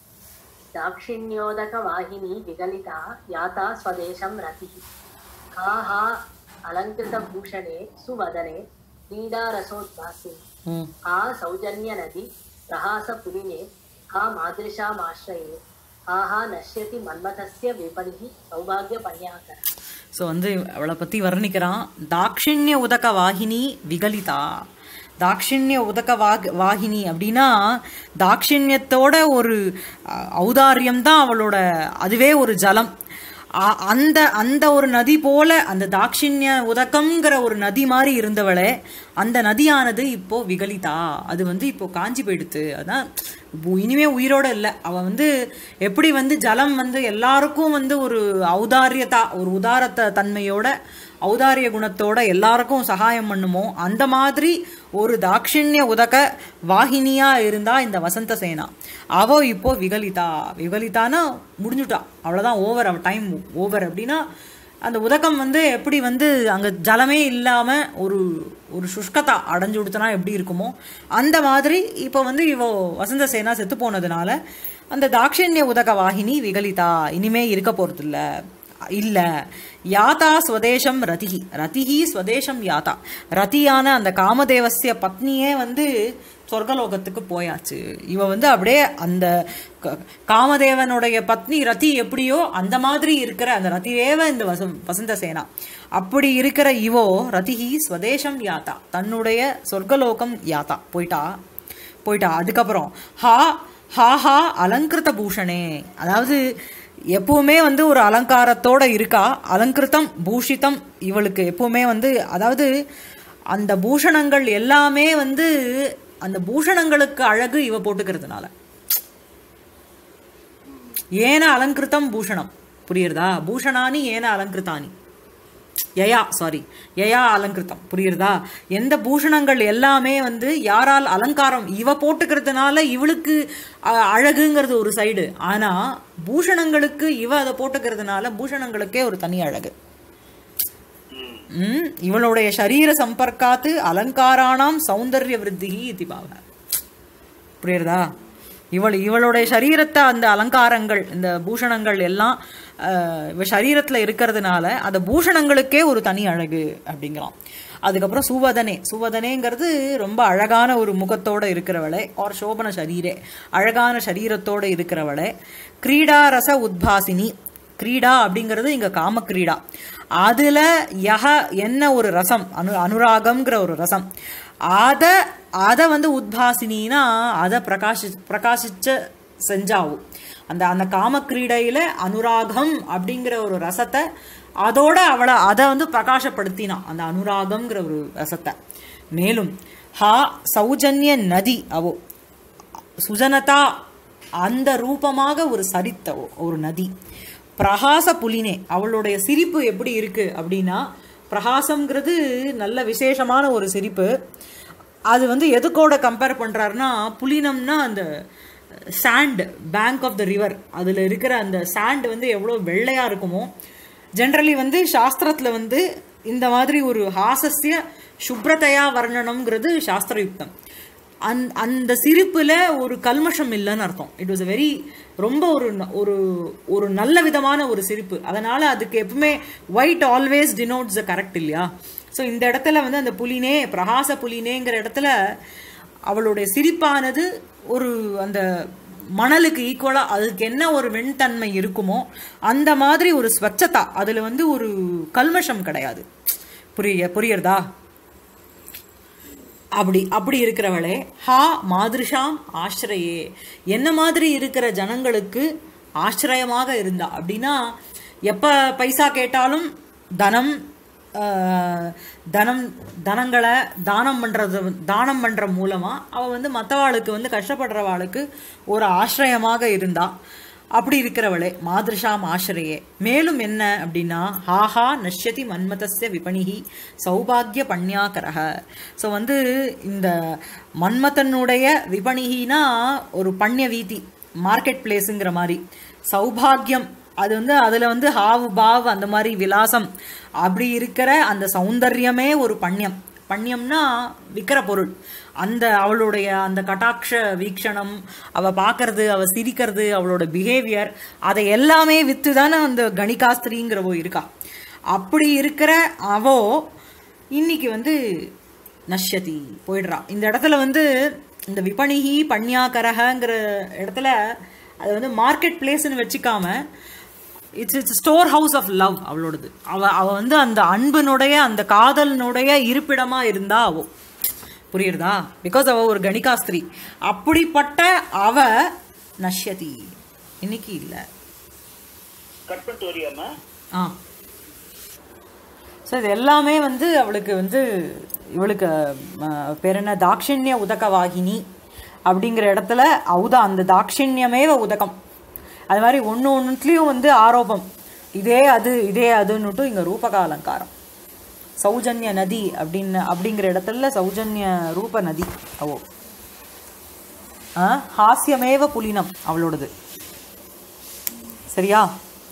दाक्षिण्योदकवाहिनी विगलिता याता स्वदेशं रतिः का हा अलङ्कृतभूषणे सुवदने क्रीडारसोद्भासिनी ம் आ सौजन्यनदी प्रहासपुलिने हा मादृशामाश्रये हा हा नश्यति मन्मथस्य विपणिः सौभाग्यपण्याकर ஸோ வந்து அவளை பற்றி வர்ணிக்கிறான் தாக்ஷிண்ய உதக வாகினி விகலிதா தாக்ஷிண்ய உதக வாக் வாகினி அப்படின்னா தாக்ஷிண்யத்தோட ஒரு அஹ், ஔதாரியம் தான் அவளோட அதுவே ஒரு ஜலம் அ- அந்த அந்த ஒரு நதி போல அந்த தாக்ஷிண்ய உதகம்ங்கிற ஒரு நதி மாதிரி இருந்தவளே அந்த நதியானது இப்போ விகலிதா அது வந்து இப்போ காஞ்சி போயிடுத்து அதான் உ- இனிமே உயிரோட இல்லை அவ வந்து எப்படி வந்து ஜலம் வந்து எல்லாருக்கும் வந்து ஒரு ஔதாரியதா ஒரு உதாரத்த தன்மையோட ஔதாரிய குணத்தோட எல்லாருக்கும் சகாயம் பண்ணுமோ அந்த மாதிரி ஒரு தாக்ஷிண்ய உதக வாகினியா இருந்தா இந்த வசந்த சேனா அவ இப்போ விகலிதா விகலிதானா முடிஞ்சுட்டா அவ்வளவுதான் ஓவர் அவ டைம் ஓவர் அப்படின்னா அந்த உதகம் வந்து எப்படி வந்து அங்க ஜலமே இல்லாம ஒரு ஒரு சுஷ்கதா அடைஞ்சு கொடுத்தனா எப்படி இருக்குமோ அந்த மாதிரி இப்போ வந்து இவோ வசந்த சேனா செத்து போனதுனால அந்த தாக்ஷிண்ய உதக வாகினி விகலிதா இனிமே இருக்க போறது இல்ல இல்ல யாதா ஸ்வதேசம் ரதிஹி ரதிஹி ஸ்வதேசம் யாதா ரதியான அந்த காமதேவசிய பத்னியே வந்து சொர்க்கலோகத்துக்கு போயாச்சு இவ வந்து அப்படியே அந்த க- காமதேவனுடைய பத்னி ரதி எப்படியோ அந்த மாதிரி இருக்கிற அந்த ரதிவேவ இந்த வச வசந்த சேனா அப்படி இருக்கிற இவோ ரதிஹி ஸ்வதேசம் யாத்தா தன்னுடைய சொர்க்கலோகம் யாத்தா போயிட்டா போயிட்டா அதுக்கப்புறம் ஹா ஹா ஹா அலங்கிருத பூஷணே அதாவது எப்பவுமே வந்து ஒரு அலங்காரத்தோட இருக்கா அலங்கிருத்தம் பூஷிதம் இவளுக்கு எப்பவுமே வந்து அதாவது அந்த பூஷணங்கள் எல்லாமே வந்து அந்த பூஷணங்களுக்கு அழகு இவ போட்டுக்கிறதுனால ஏன அலங்கிருத்தம் பூஷணம் புரியுறதா பூஷணானி ஏன அலங்கிருத்தானி யயா சாரி யயா அலங்கிருத்தம் புரியுறதா எந்த பூஷணங்கள் எல்லாமே வந்து யாரால் அலங்காரம் இவ போட்டுக்கிறதுனால இவளுக்கு அ- அழகுங்கிறது ஒரு சைடு ஆனா பூஷணங்களுக்கு இவ அதை போட்டுக்கிறதுனால பூஷணங்களுக்கே ஒரு தனி அழகு ம், இவளுடைய சரீர சம்பர்க்காத்து அலங்காரானாம் சௌந்தர்ய விருத்தி இது பாவ புரியுறதா இவள் இவளுடைய சரீரத்தை அந்த அலங்காரங்கள் இந்த பூஷணங்கள் எல்லாம் அஹ், இவ சரீரத்துல இருக்கிறதுனால அந்த பூஷணங்களுக்கே ஒரு தனி அழகு அப்படிங்கிறான் அதுக்கப்புறம் சுவதனே சுவதனேங்கிறது ரொம்ப அழகான ஒரு முகத்தோட இருக்கிறவளே ஆர் சோபன சரீரே அழகான சரீரத்தோட இருக்கிறவளே கிரீடாரச உத்பாசினி கிரீடா அப்படிங்கிறது இங்க காம கிரீடா அதுல யக என்ன ஒரு ரசம் அனு அனுராகம்ங்கிற ஒரு ரசம் அத அத வந்து உத்பாசினா அதை பிரகாசி பிரகாசிச்ச செஞ்சாவும் அந்த அந்த காம கிரீடையில அனுராகம் அப்படிங்கிற ஒரு ரசத்தை அதோட அவளை அதை வந்து பிரகாசப்படுத்தினான் அந்த அனுராகம்ங்கிற ஒரு ரசத்தை மேலும் ஹா சௌஜன்ய நதி அவோ சுஜனதா அந்த ரூபமாக ஒரு சரித்த ஒ- ஒரு நதி பிரகாச புலினே அவளுடைய சிரிப்பு எப்படி இருக்கு அப்படின்னா பிரகாசம்ங்கிறது நல்ல விசேஷமான ஒரு சிரிப்பு அது வந்து எதுக்கோட கம்பேர் பண்றாருன்னா புலினம்னா அந்த sand bank of the river அதில் இருக்கிற அந்த சாண்ட் வந்து எவ்வளோ வெள்ளையா இருக்குமோ ஜென்ரலி வந்து சாஸ்திரத்துல வந்து இந்த மாதிரி ஒரு ஹாசஸ்ய சுப்ரதையா வர்ணனம்ங்கிறது சாஸ்திரயுக்தம் அந் அந்த சிரிப்புல ஒரு கல்மஷம் இல்லைன்னு அர்த்தம் இட் வாஸ் வெரி ரொம்ப ஒரு ந- ஒரு ஒரு நல்ல விதமான ஒரு சிரிப்பு அதனால அதுக்கு எப்பவுமே white always denotes the correct இல்லையா ஸோ இந்த இடத்துல வந்து அந்த புலினே பிரகாச புலினேங்கிற இடத்துல அவளுடைய சிரிப்பானது ஒரு அந்த மணலுக்கு ஈக்குவலா அதுக்கு என்ன ஒரு வெண்தன்மை இருக்குமோ அந்த மாதிரி ஒரு ஸ்வச்சதா அதுல வந்து ஒரு கல்மஷம் கிடையாது புரிய புரியுறதா அப்படி அப்படி இருக்கிறவளே ஹா மாதிருஷாம் ஆශ්‍රயே என்ன மாதிரி இருக்கிற ஜனங்களுக்கு ஆශ්‍රயமாக இருந்தா அப்படின்னா எப்ப பைசா கேட்டாலும் தனம் ஆஹ், தனம் தனங்களை தானம் பண்றது தானம் பண்ற மூலமா அவ வந்து மற்றவாளுக்கு வந்து கஷ்டப்படுறவாளுக்கு ஒரு ஆශ්‍රயமாக இருந்தா அப்படி இருக்கிறவளே மாதிருஷாம் ஆශ්‍රயே மேலும் என்ன அப்படின்னா ஹாஹா நஷ்யதி மன்மதஸ்ய விபணிஹி சௌபாகிய பண்யாகரக ஸோ வந்து இந்த மன்மதனுடைய விபணிகினா ஒரு பண்ய வீதி மார்க்கெட் பிளேஸுங்கிற மாதிரி சௌபாகியம் அது வந்து அதுல வந்து ஹாவு பாவ் அந்த மாதிரி விலாசம் அப்படி இருக்கிற அந்த சௌந்தர்யமே ஒரு பண்யம் பண்யம்னா விக்கிற பொருள் அந்த அவளுடைய அந்த கட்டாட்ச வீக்ஷணம் அவ பார்க்கறது அவ சிரிக்கிறது அவளோட பிஹேவியர் அதை எல்லாமே வித்து தானே அந்த கணிகாஸ்திரிங்கிறவோ இருக்கா அப்படி இருக்கிற அவோ இன்னைக்கு வந்து நஷ்யதி போயிடுறா இந்த இடத்துல வந்து இந்த விபணிகி பண்யாகரகங்கிற இடத்துல அது வந்து மார்க்கெட் பிளேஸ்னு வச்சுக்காம it's it's store house of love அவளோடது அவ அவ வந்து அந்த அன்பினுடைய அந்த காதலினுடைய இருப்பிடமா இருந்தா அவ புரியுறதா பிகாஸ் அவ ஒரு கணிகாஸ்திரி அப்படிப்பட்ட அவ நஷ்யதி இன்னைக்கு இல்ல கட் பண்ணிட்டு வரியாமா ஆ ஸோ இது எல்லாமே வந்து அவளுக்கு வந்து இவளுக்கு அஹ், பேர் என்ன தாக்ஷிண்ய உதகவாகினி அப்படிங்கிற இடத்துல அவுதா அந்த தாக்ஷிண்யமேவ உதகம் அது மாதிரி ஒன்று ஒன்றுத்துலேயும் வந்து ஆரோபம் இதே அது இதே அதுன்னுட்டு இங்கே ரூபக அலங்காரம் சௌஜன்ய நதி அப்படின்னு அப்படிங்கிற இடத்துல சௌஜன்ய ரூப நதி அவோ ஆ, ஹாஸ்யமேவ புலினம் அவளோடது சரியா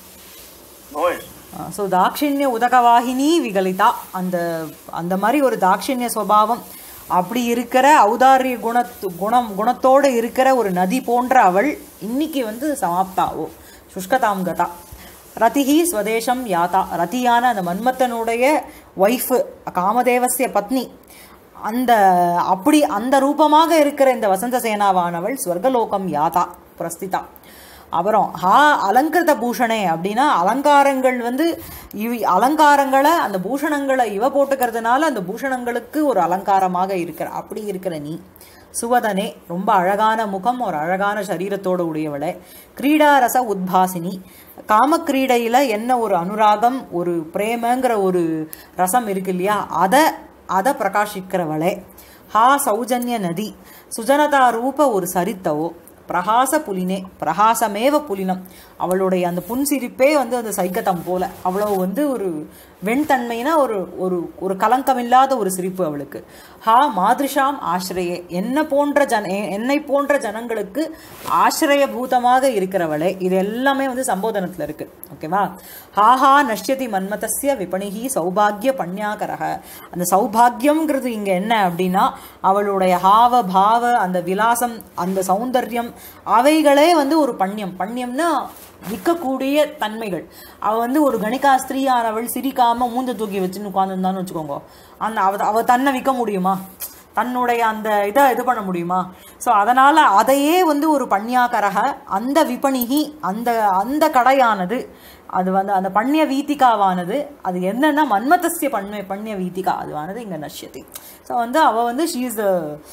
ஓய் ஸோ தாக்ஷிண்ய உதகவாகினி விகலிதா அந்த அந்த மாதிரி ஒரு தாக்ஷிண்ய சுவாவம் அப்படி இருக்கிற ஔதாரிய குணத்து குணம் குணத்தோடு இருக்கிற ஒரு நதி போன்ற அவள் இன்னைக்கு வந்து சமாப்தாவோ சுஷ்கதாம் கதா ரதிஹி ஸ்வதேசம் யாத்தா ரதியான அந்த மன்மத்தனுடைய ஒய்ஃபு காமதேவசிய பத்னி அந்த அப்படி அந்த ரூபமாக இருக்கிற இந்த வசந்த சேனாவானவள் ஸ்வர்கலோகம் யாதா பிரஸ்திதா அப்புறம் ஹா அலங்கிருத பூஷணே அப்படின்னா அலங்காரங்கள் வந்து இவ் அலங்காரங்களை அந்த பூஷணங்களை இவ போட்டுக்கிறதுனால அந்த பூஷணங்களுக்கு ஒரு அலங்காரமாக இருக்கிற அப்படி இருக்கிற நீ சுவதனே ரொம்ப அழகான முகம் ஒரு அழகான சரீரத்தோடு உடையவளே கிரீடாரச உத்பாசினி காமக்கிரீடையில என்ன ஒரு அனுராகம் ஒரு பிரேமங்கிற ஒரு ரசம் இருக்கு இல்லையா அதை அதை பிரகாசிக்கிறவளே ஹா சௌஜன்ய நதி சுஜனதா ரூப ஒரு சரித்தவோ பிரகாச புலினே பிரகாசமேவ புலினம் அவளுடைய அந்த புன்சிரிப்பே வந்து அந்த சைக்கத்தம் போல அவ்வளோ வந்து ஒரு வெண்தன்மைனா ஒரு ஒரு ஒரு கலங்கமில்லாத ஒரு சிரிப்பு அவளுக்கு ஹா மாதிருஷாம் ஆசிரியே என்ன போன்ற ஜன எ- என்னை போன்ற ஜனங்களுக்கு ஆசிரியபூதமாக இருக்கிறவளே இது எல்லாமே வந்து சம்போதனத்தில் இருக்கு ஓகேவா ஹாஹா நஷ்யதி மன்மதஸ்ய விபணிகி சௌபாகிய பண்யாகரக அந்த சௌபாகியம்ங்கிறது இங்க என்ன அப்படின்னா அவளுடைய ஹாவ பாவ அந்த விலாசம் அந்த சௌந்தர்யம் அவைகளே வந்து ஒரு பண்யம் பண்யம்னா விற்கக்கூடிய தன்மைகள் அவ வந்து ஒரு கணிகா ஸ்திரீயானவள் சிரிக்காம மூஞ்ச தூக்கி வச்சுன்னு உட்காந்துருந்தான்னு வச்சுக்கோங்க அந்த அவ அவ தன்னை விற்க முடியுமா தன்னுடைய அந்த இதை இது பண்ண முடியுமா ஸோ அதனால அதையே வந்து ஒரு பண்யாகரக அந்த விபணிகி அந்த அந்த கடையானது அது வந்து அந்த பண்ய வீதிகாவானது அது என்னன்னா மன்மதஸ்ய பண்ய பண்ய வீதிகா அதுவானது இங்க நஷ்யதி ஸோ வந்து அவ வந்து ஷீ இஸ்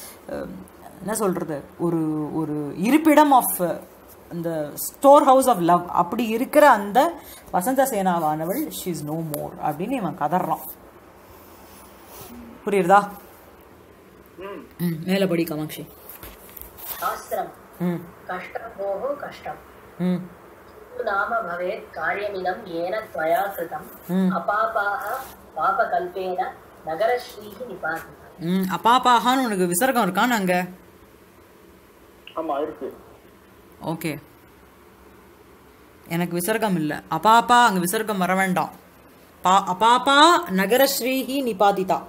என்ன சொல்றது ஒரு ஒரு இருப்பிடம் ஆஃப் அந்த ஸ்டோர் ஹவுஸ் ஆஃப் லவ் அப்படி இருக்கிற அந்த வசந்த சேனாவானவள் ஷீ இஸ் நோ மோர் அப்படின்னு இவன் கதறான் புரியுறதா ம் ம் மேலே படி காமாட்சி शास्त्रम् ம் कष्टं भोः कष्टम् ம் नाम भवेत् कार्यमिदं येन त्वया कृतम् ம். अपापाः पापकल्पेन नगरश्रीः निपातितम् ம் அப்பாப்பாகான்னு உனக்கு விசர்க்கம் இருக்கான்னு அங்கே ஆமா இருக்கு ஓகே எனக்கு விசர்க்கம் இல்லை அப்பாப்பா அங்கே விசர்க்கம் வர வேண்டாம் பா அப்பாப்பா நகரஸ்ரீஹி நிபாதிதா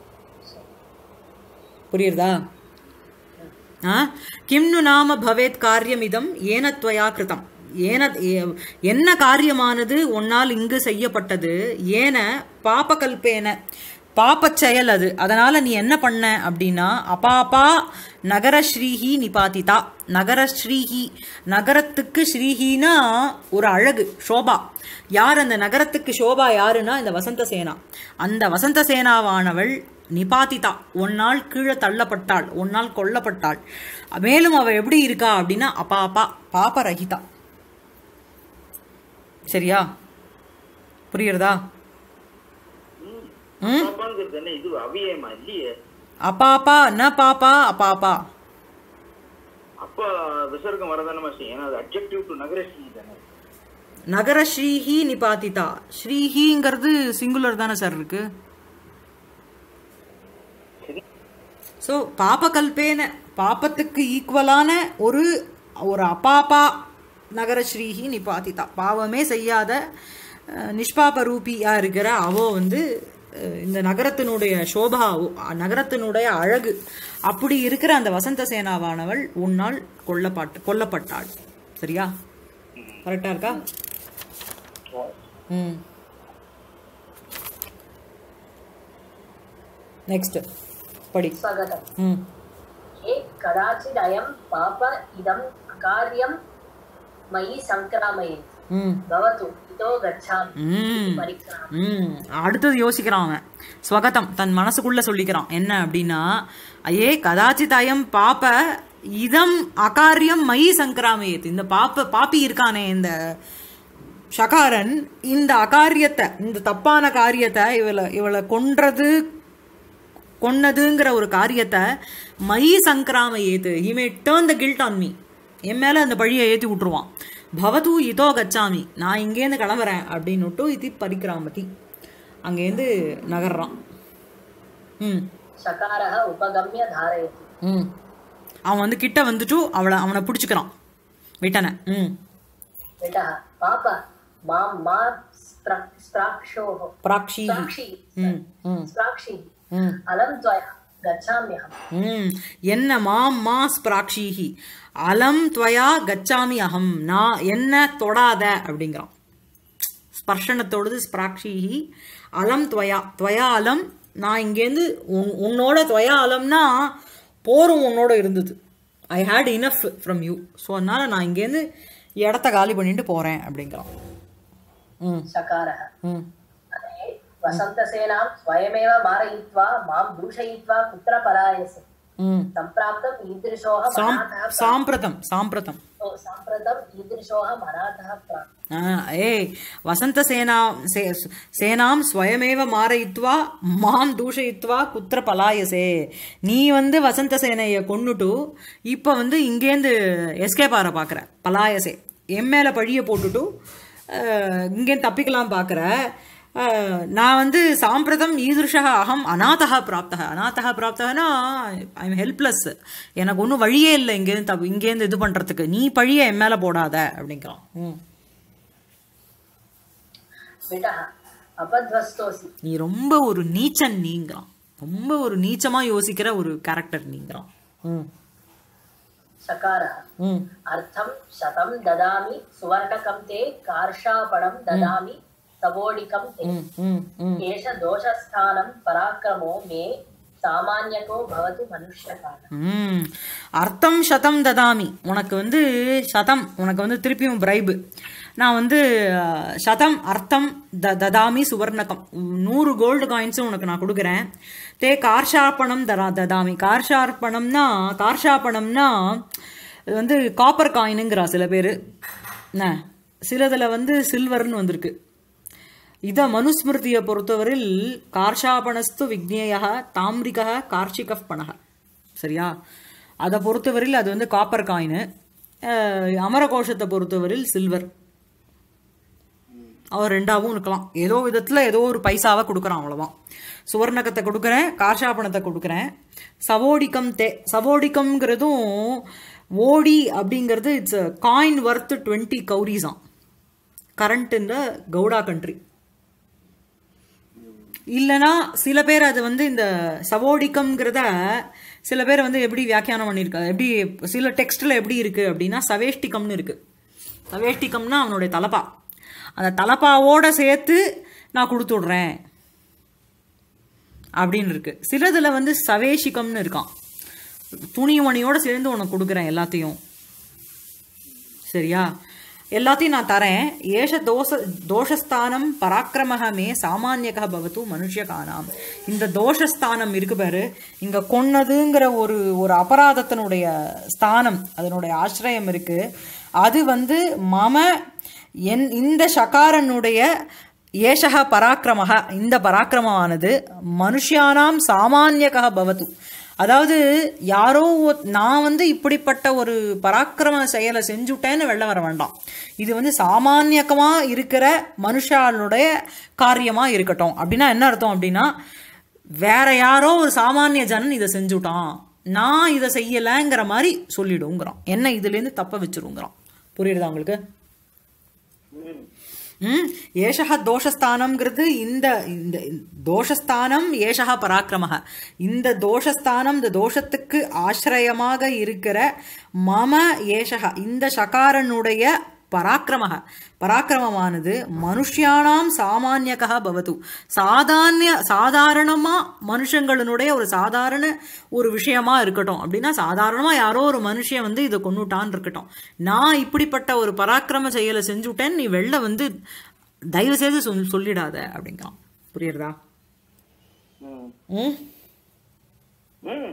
புரியுறதா ஆ கிம்னு நாம பவேத் காரியமிதம் ஏன துவயா கிருதம் ஏன ஏ- என்ன காரியமானது உன்னால் இங்கு செய்யப்பட்டது ஏன பாபகல்பேன பாப்பச் செயல் அது அதனால நீ என்ன பண்ண அப்படின்னா அபாபா நகர ஸ்ரீஹி நிபாதிதா நகர ஸ்ரீஹி நகரத்துக்கு ஸ்ரீஹினா ஒரு அழகு சோபா யார் அந்த நகரத்துக்கு சோபா யாருன்னா இந்த வசந்த சேனா அந்த வசந்த சேனாவானவள் நிபாதிதா ஒன்னால் கீழே தள்ளப்பட்டாள் ஒன்னால் கொல்லப்பட்டாள் மேலும் அவ எப்படி இருக்கா அப்படின்னா அபாபா பாபரஹிதா சரியா புரியுறதா ம் பாப்பாங்கிறது என்ன இது அவியமா இல்லையே அப்பாப்பா ந பாப்பா அப்பாப்பா அப்ப விசர்க்கம் வரதானமா செய்யும் ஏன்னா அது அப்ஜெக்டிவ் டு நகரஸ்ரீ தானே நகர ஸ்ரீஹி நிபாதிதா ஸ்ரீஹிங்கிறது சிங்குலர் தானே சார் இருக்கு சரி ஸோ பாபகல்பேன பாப்பத்துக்கு ஈக்குவலான ஒரு ஒரு அப்பாப்பா நகர ஸ்ரீஹி நிபாதிதா பாவமே செய்யாத அஹ், நிஷ்பாப ரூபியா இருக்கிற அவோ வந்து அஹ், இந்த நகரத்தினுடைய சோபா நகரத்தினுடைய அழகு அப்படி இருக்கிற அந்த வசந்த சேனாவானவள் உன்னால் கொல்லப்பட்டு கொல்லப்பட்டாள் சரியா கரெக்டா இருக்கா ம் நெக்ஸ்ட் படி स्वगतम् ம் ये कदाचिदयं पाप इदम् अकार्यं मयि सङ्क्रामयेत् ம் भवतु इतो गच्छामि ம் परिक्रामि ம் அடுத்தது யோசிக்கிறான் அவன் ஸ்வகதம் தன் மனசுக்குள்ள சொல்லிக்கிறான் என்ன அப்படின்னா ஐயே கதாச்சித் அயம் பாப்ப இதம் அகாரியம் மயி சங்கராமயத் இந்த பாப்ப பாப்பி இருக்கானே இந்த ஷகாரன் இந்த அகாரியத்தை இந்த தப்பான காரியத்தை இவளை இவளை கொன்றது கொன்னதுங்கிற ஒரு காரியத்தை மயி சங்கராம ஏத்து he may turn the guilt on me என் மேல அந்த பழியை ஏத்தி விட்டுருவான் பவது இதோ கச்சாமி நான் இங்கேருந்து கிளம்புறேன் அப்படின்னுட்டு இது பரிக்கிராமதி அங்கேருந்து நகர்றான் ம் शकारः उपगम्य धारयति ம் அவன் வந்து கிட்ட வந்துட்டு அவளை அவனை பிடிச்சிக்கிறான் விட்டனை ம் विटः पाप मां मा स्प्र- स्प्राक्षोः பிராக்ஷி स्प्राक्षि ம் ம் स्प्राक्षि ம் अलं त्वया गच्छाम्यहम् ம் என்ன மாம் மாஸ் பிராக்ஷீஹி அலம் துவயா கச்சாமி அகம் நான் என்ன தொடாத அப்படிங்கிறான் ஸ்பர்ஷனத்தோடது ஸ்பிராக்ஷீஹி அலம் துவயா துவயா அலம் நான் இங்கேருந்து உன் உன்னோட துவயா அலம்னா போரும் உன்னோட இருந்தது I hate enough from you so அதனால நான் இங்கேருந்து இடத்த காலி பண்ணிட்டு போகிறேன் அப்படிங்கிறான் ம் शकारः ம் अरे वसन्तसेनां स्वयमेव मारयित्वा मां दूषयित्वा कुत्र पलायसे ம் सम्प्राप्तम् ईदृशोः சாம் मनाथः சாம்பிரதம் சாம்பிரதம் प्रा- साम्प्रतम् ईदृशोः मनाथः प्राप्तः ஆ, ஏய் வசந்த சேனா சே- சேனாம் ஸ்வயமேவ மாரயித்வா மாம் தூஷயித்வா குத்திர பலாயசே நீ வந்து வசந்த சேனையை கொன்னுட்டு இப்போ வந்து இங்கேருந்து எஸ்கேப் ஆற பார்க்குற பலாயசே என் மேலே பழிய போட்டுட்டு அஹ், இங்கேருந்து தப்பிக்கலாம் பார்க்குற நான் வந்து சாம்பிரதம் ஈதுருஷா அகம் அநாதா பிராப்தக அநாதா பிராப்தகனா ஐ எம் ஹெல்ப்லெஸ் எனக்கு ஒன்றும் வழியே இல்லை இங்கேருந்து தப்பு இங்கேருந்து இது பண்ணுறதுக்கு நீ பழிய என் மேலே போடாத அப்படிங்கிறான் ம் विटः अपध्वस्तोऽसि நீ ரொம்ப ஒரு நீச்சன் நீங்கிறான் ரொம்ப ஒரு நீச்சமா யோசிக்கிற ஒரு கேரக்டர் நீங்கிறான் ம் शकारः ம் अर्थं शतं ददामि सुवर्णकं ते कार्षापणं ददामि तवोडिकं ते ம் ம் ம் एष दोषस्थानं पराक्रमो मे सामान्यको भवतु मनुष्यकालः ம் அர்த்தம் சதம் ததாமி உனக்கு வந்து சதம் உனக்கு வந்து திருப்பியும் பிரைபு நான் வந்து அஹ், சதம் அர்த்தம் த ததாமி சுவர்ணகம் நூறு கோல்டு காயின்ஸும் உனக்கு நான் கொடுக்குறேன் தே கார்ஷார்ப்பணம் தரா ததாமி கார்ஷார்ப்பணம்னா கார்ஷார்ப்பணம்னா இது வந்து காப்பர் காயினுங்கிறா சில பேர் என்ன சிலதில் வந்து சில்வர்னு வந்திருக்கு இத மனுஸ்மிருதியை பொறுத்தவரையில் கார்ஷாபணஸ்து விக்னேய தாம்ரிக கார்ஷிக பணக சரியா அதை பொறுத்தவரையில் அது வந்து காப்பர் காயின் அமரகோஷத்தை பொறுத்தவரையில் சில்வர் அவர் ரெண்டாவும் இருக்கலாம் ஏதோ விதத்தில் ஏதோ ஒரு பைசாவை கொடுக்குறான் அவ்வளோதான் சுவர்ணகத்தை கொடுக்குறேன் கார்ஷாபணத்தை கொடுக்குறேன் சவோடிக்கம் தே சவோடிக்கம்ங்கிறதும் ஓடி அப்படிங்கிறது இட்ஸ் காயின் ஒர்த் டுவெண்ட்டி கௌரிஸாம் கரண்ட் இந்த கவுடா கண்ட்ரி இல்லைனா சில பேர் அது வந்து இந்த சவோடிக்கம்ங்கிறத சில பேர் வந்து எப்படி வியாக்கியானம் பண்ணியிருக்காங்க எப்படி சில டெக்ஸ்டில் எப்படி இருக்கு அப்படின்னா சவேஷ்டிகம்னு இருக்கு சவேஷ்டிகம்னா அவனுடைய தலப்பா அந்த தலப்பாவோட சேர்த்து நான் கொடுத்து விட்றேன் அப்படின்னு இருக்கு சிலதுல வந்து சவேஷிகம்னு இருக்கான் துணிமணியோட சேர்ந்து உனக்கு கொடுக்குறேன் எல்லாத்தையும் சரியா எல்லாத்தையும் நான் தரேன் ஏஷ தோஷ தோஷஸ்தானம் பராக்கிரமக மே சாமானியக பவத்து மனுஷகானாம் இந்த தோஷஸ்தானம் இருக்கு பாரு இங்க கொன்னதுங்கிற ஒரு ஒரு அபராதத்தினுடைய ஸ்தானம் அதனுடைய ஆசிரியம் இருக்கு அது வந்து மம என் இந்த சகாரனுடைய ஏஷக பராக்கிரமக இந்த பராக்கிரமமானது மனுஷியானாம் சாமானியக பவத்து அதாவது யாரோ ஒ- நான் வந்து இப்படிப்பட்ட ஒரு பராக்கிரம செயலை செஞ்சுட்டேன்னு வெளில வர வேண்டாம் இது வந்து சாமானியக்கமா இருக்கிற மனுஷாளுடைய காரியமா இருக்கட்டும் அப்படின்னா என்ன அர்த்தம் அப்படின்னா வேற யாரோ ஒரு சாமானிய ஜனன் இதை செஞ்சுட்டான் நான் இதை செய்யலைங்கிற மாதிரி சொல்லிடுங்கிறான் என்ன இதுலேருந்து தப்ப வச்சிருங்கிறான் புரியுதா உங்களுக்கு ம் ம் ஏஷக தோஷஸ்தானம்ங்கிறது இந்த இந்த தோஷஸ்தானம் ஏஷக பராக்கிரமக இந்த தோஷஸ்தானம் இந்த தோஷத்துக்கு ஆசிரயமாக இருக்கிற மம ஏஷக இந்த சகாரனுடைய பராக்கிரமக பராக்கிரமமானது மனுஷியானாம் சாமானியகா பவது சாதாரண சாதாரணமா மனுஷங்களுடைய ஒரு சாதாரண ஒரு விஷயமா இருக்கட்டும் அப்படின்னா சாதாரணமா யாரோ ஒரு மனுஷன் வந்து இதை கொண்டுட்டான்னு இருக்கட்டும் நான் இப்படிப்பட்ட ஒரு பராக்கிரம செயலை செஞ்சுட்டேன் நீ வெளில வந்து தயவு செய்து சொல் சொல்லிடாத அப்படிங்கிறான் புரியுறதா ம் ம் ம்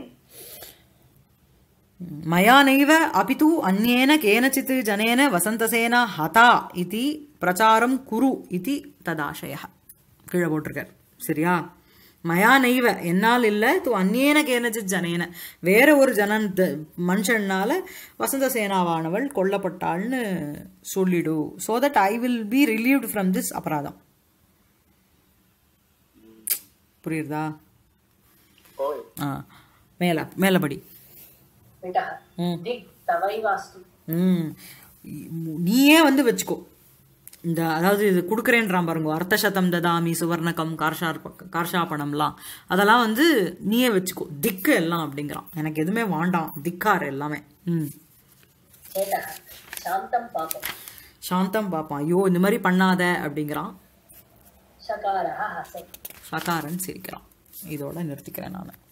मया नैव अपि तु अन्येन केनचित् जनेन वसन्तसेना हता इति பிரச்சாரம் குரு இதி ததாசய கீழே போட்டிருக்கார் சரியா மயா நெய்வ என்னால் இல்லை து அந்நேன கேனச்சித் ஜனேன வேற ஒரு ஜனன் த- மனுஷனால வசந்த சேனாவானவள் கொல்லப்பட்டாள்னு சொல்லிடு so that I will be relieved from this அபராதம் புரியுறதா ஓய் ஆ மேல மேலபடி விட்டः ம் திக் தவைவாஸ்து ம் நீயே வந்து வச்சுக்கோ இந்த அதாவது இது கொடுக்குறேன்றான் பாருங்க அர்த்த சதம் ததாமி சுவர்ணகம் கார்ஷார் கார்ஷாபணம்லாம் அதெல்லாம் வந்து நீயே வச்சுக்கோ திக்கு எல்லாம் அப்படிங்கிறான் எனக்கு எதுவுமே வேண்டாம் திக்கார் எல்லாமே ம் சேட்டः சாந்தம் பாபம் சாந்தம் பார்ப்பான் ஐயோ இந்த மாதிரி பண்ணாத அப்படிங்கிறான் சகாரः ஹசத் சகாரன் சிரிக்கிறான் இதோட நிறுத்திக்கிறேன் நான்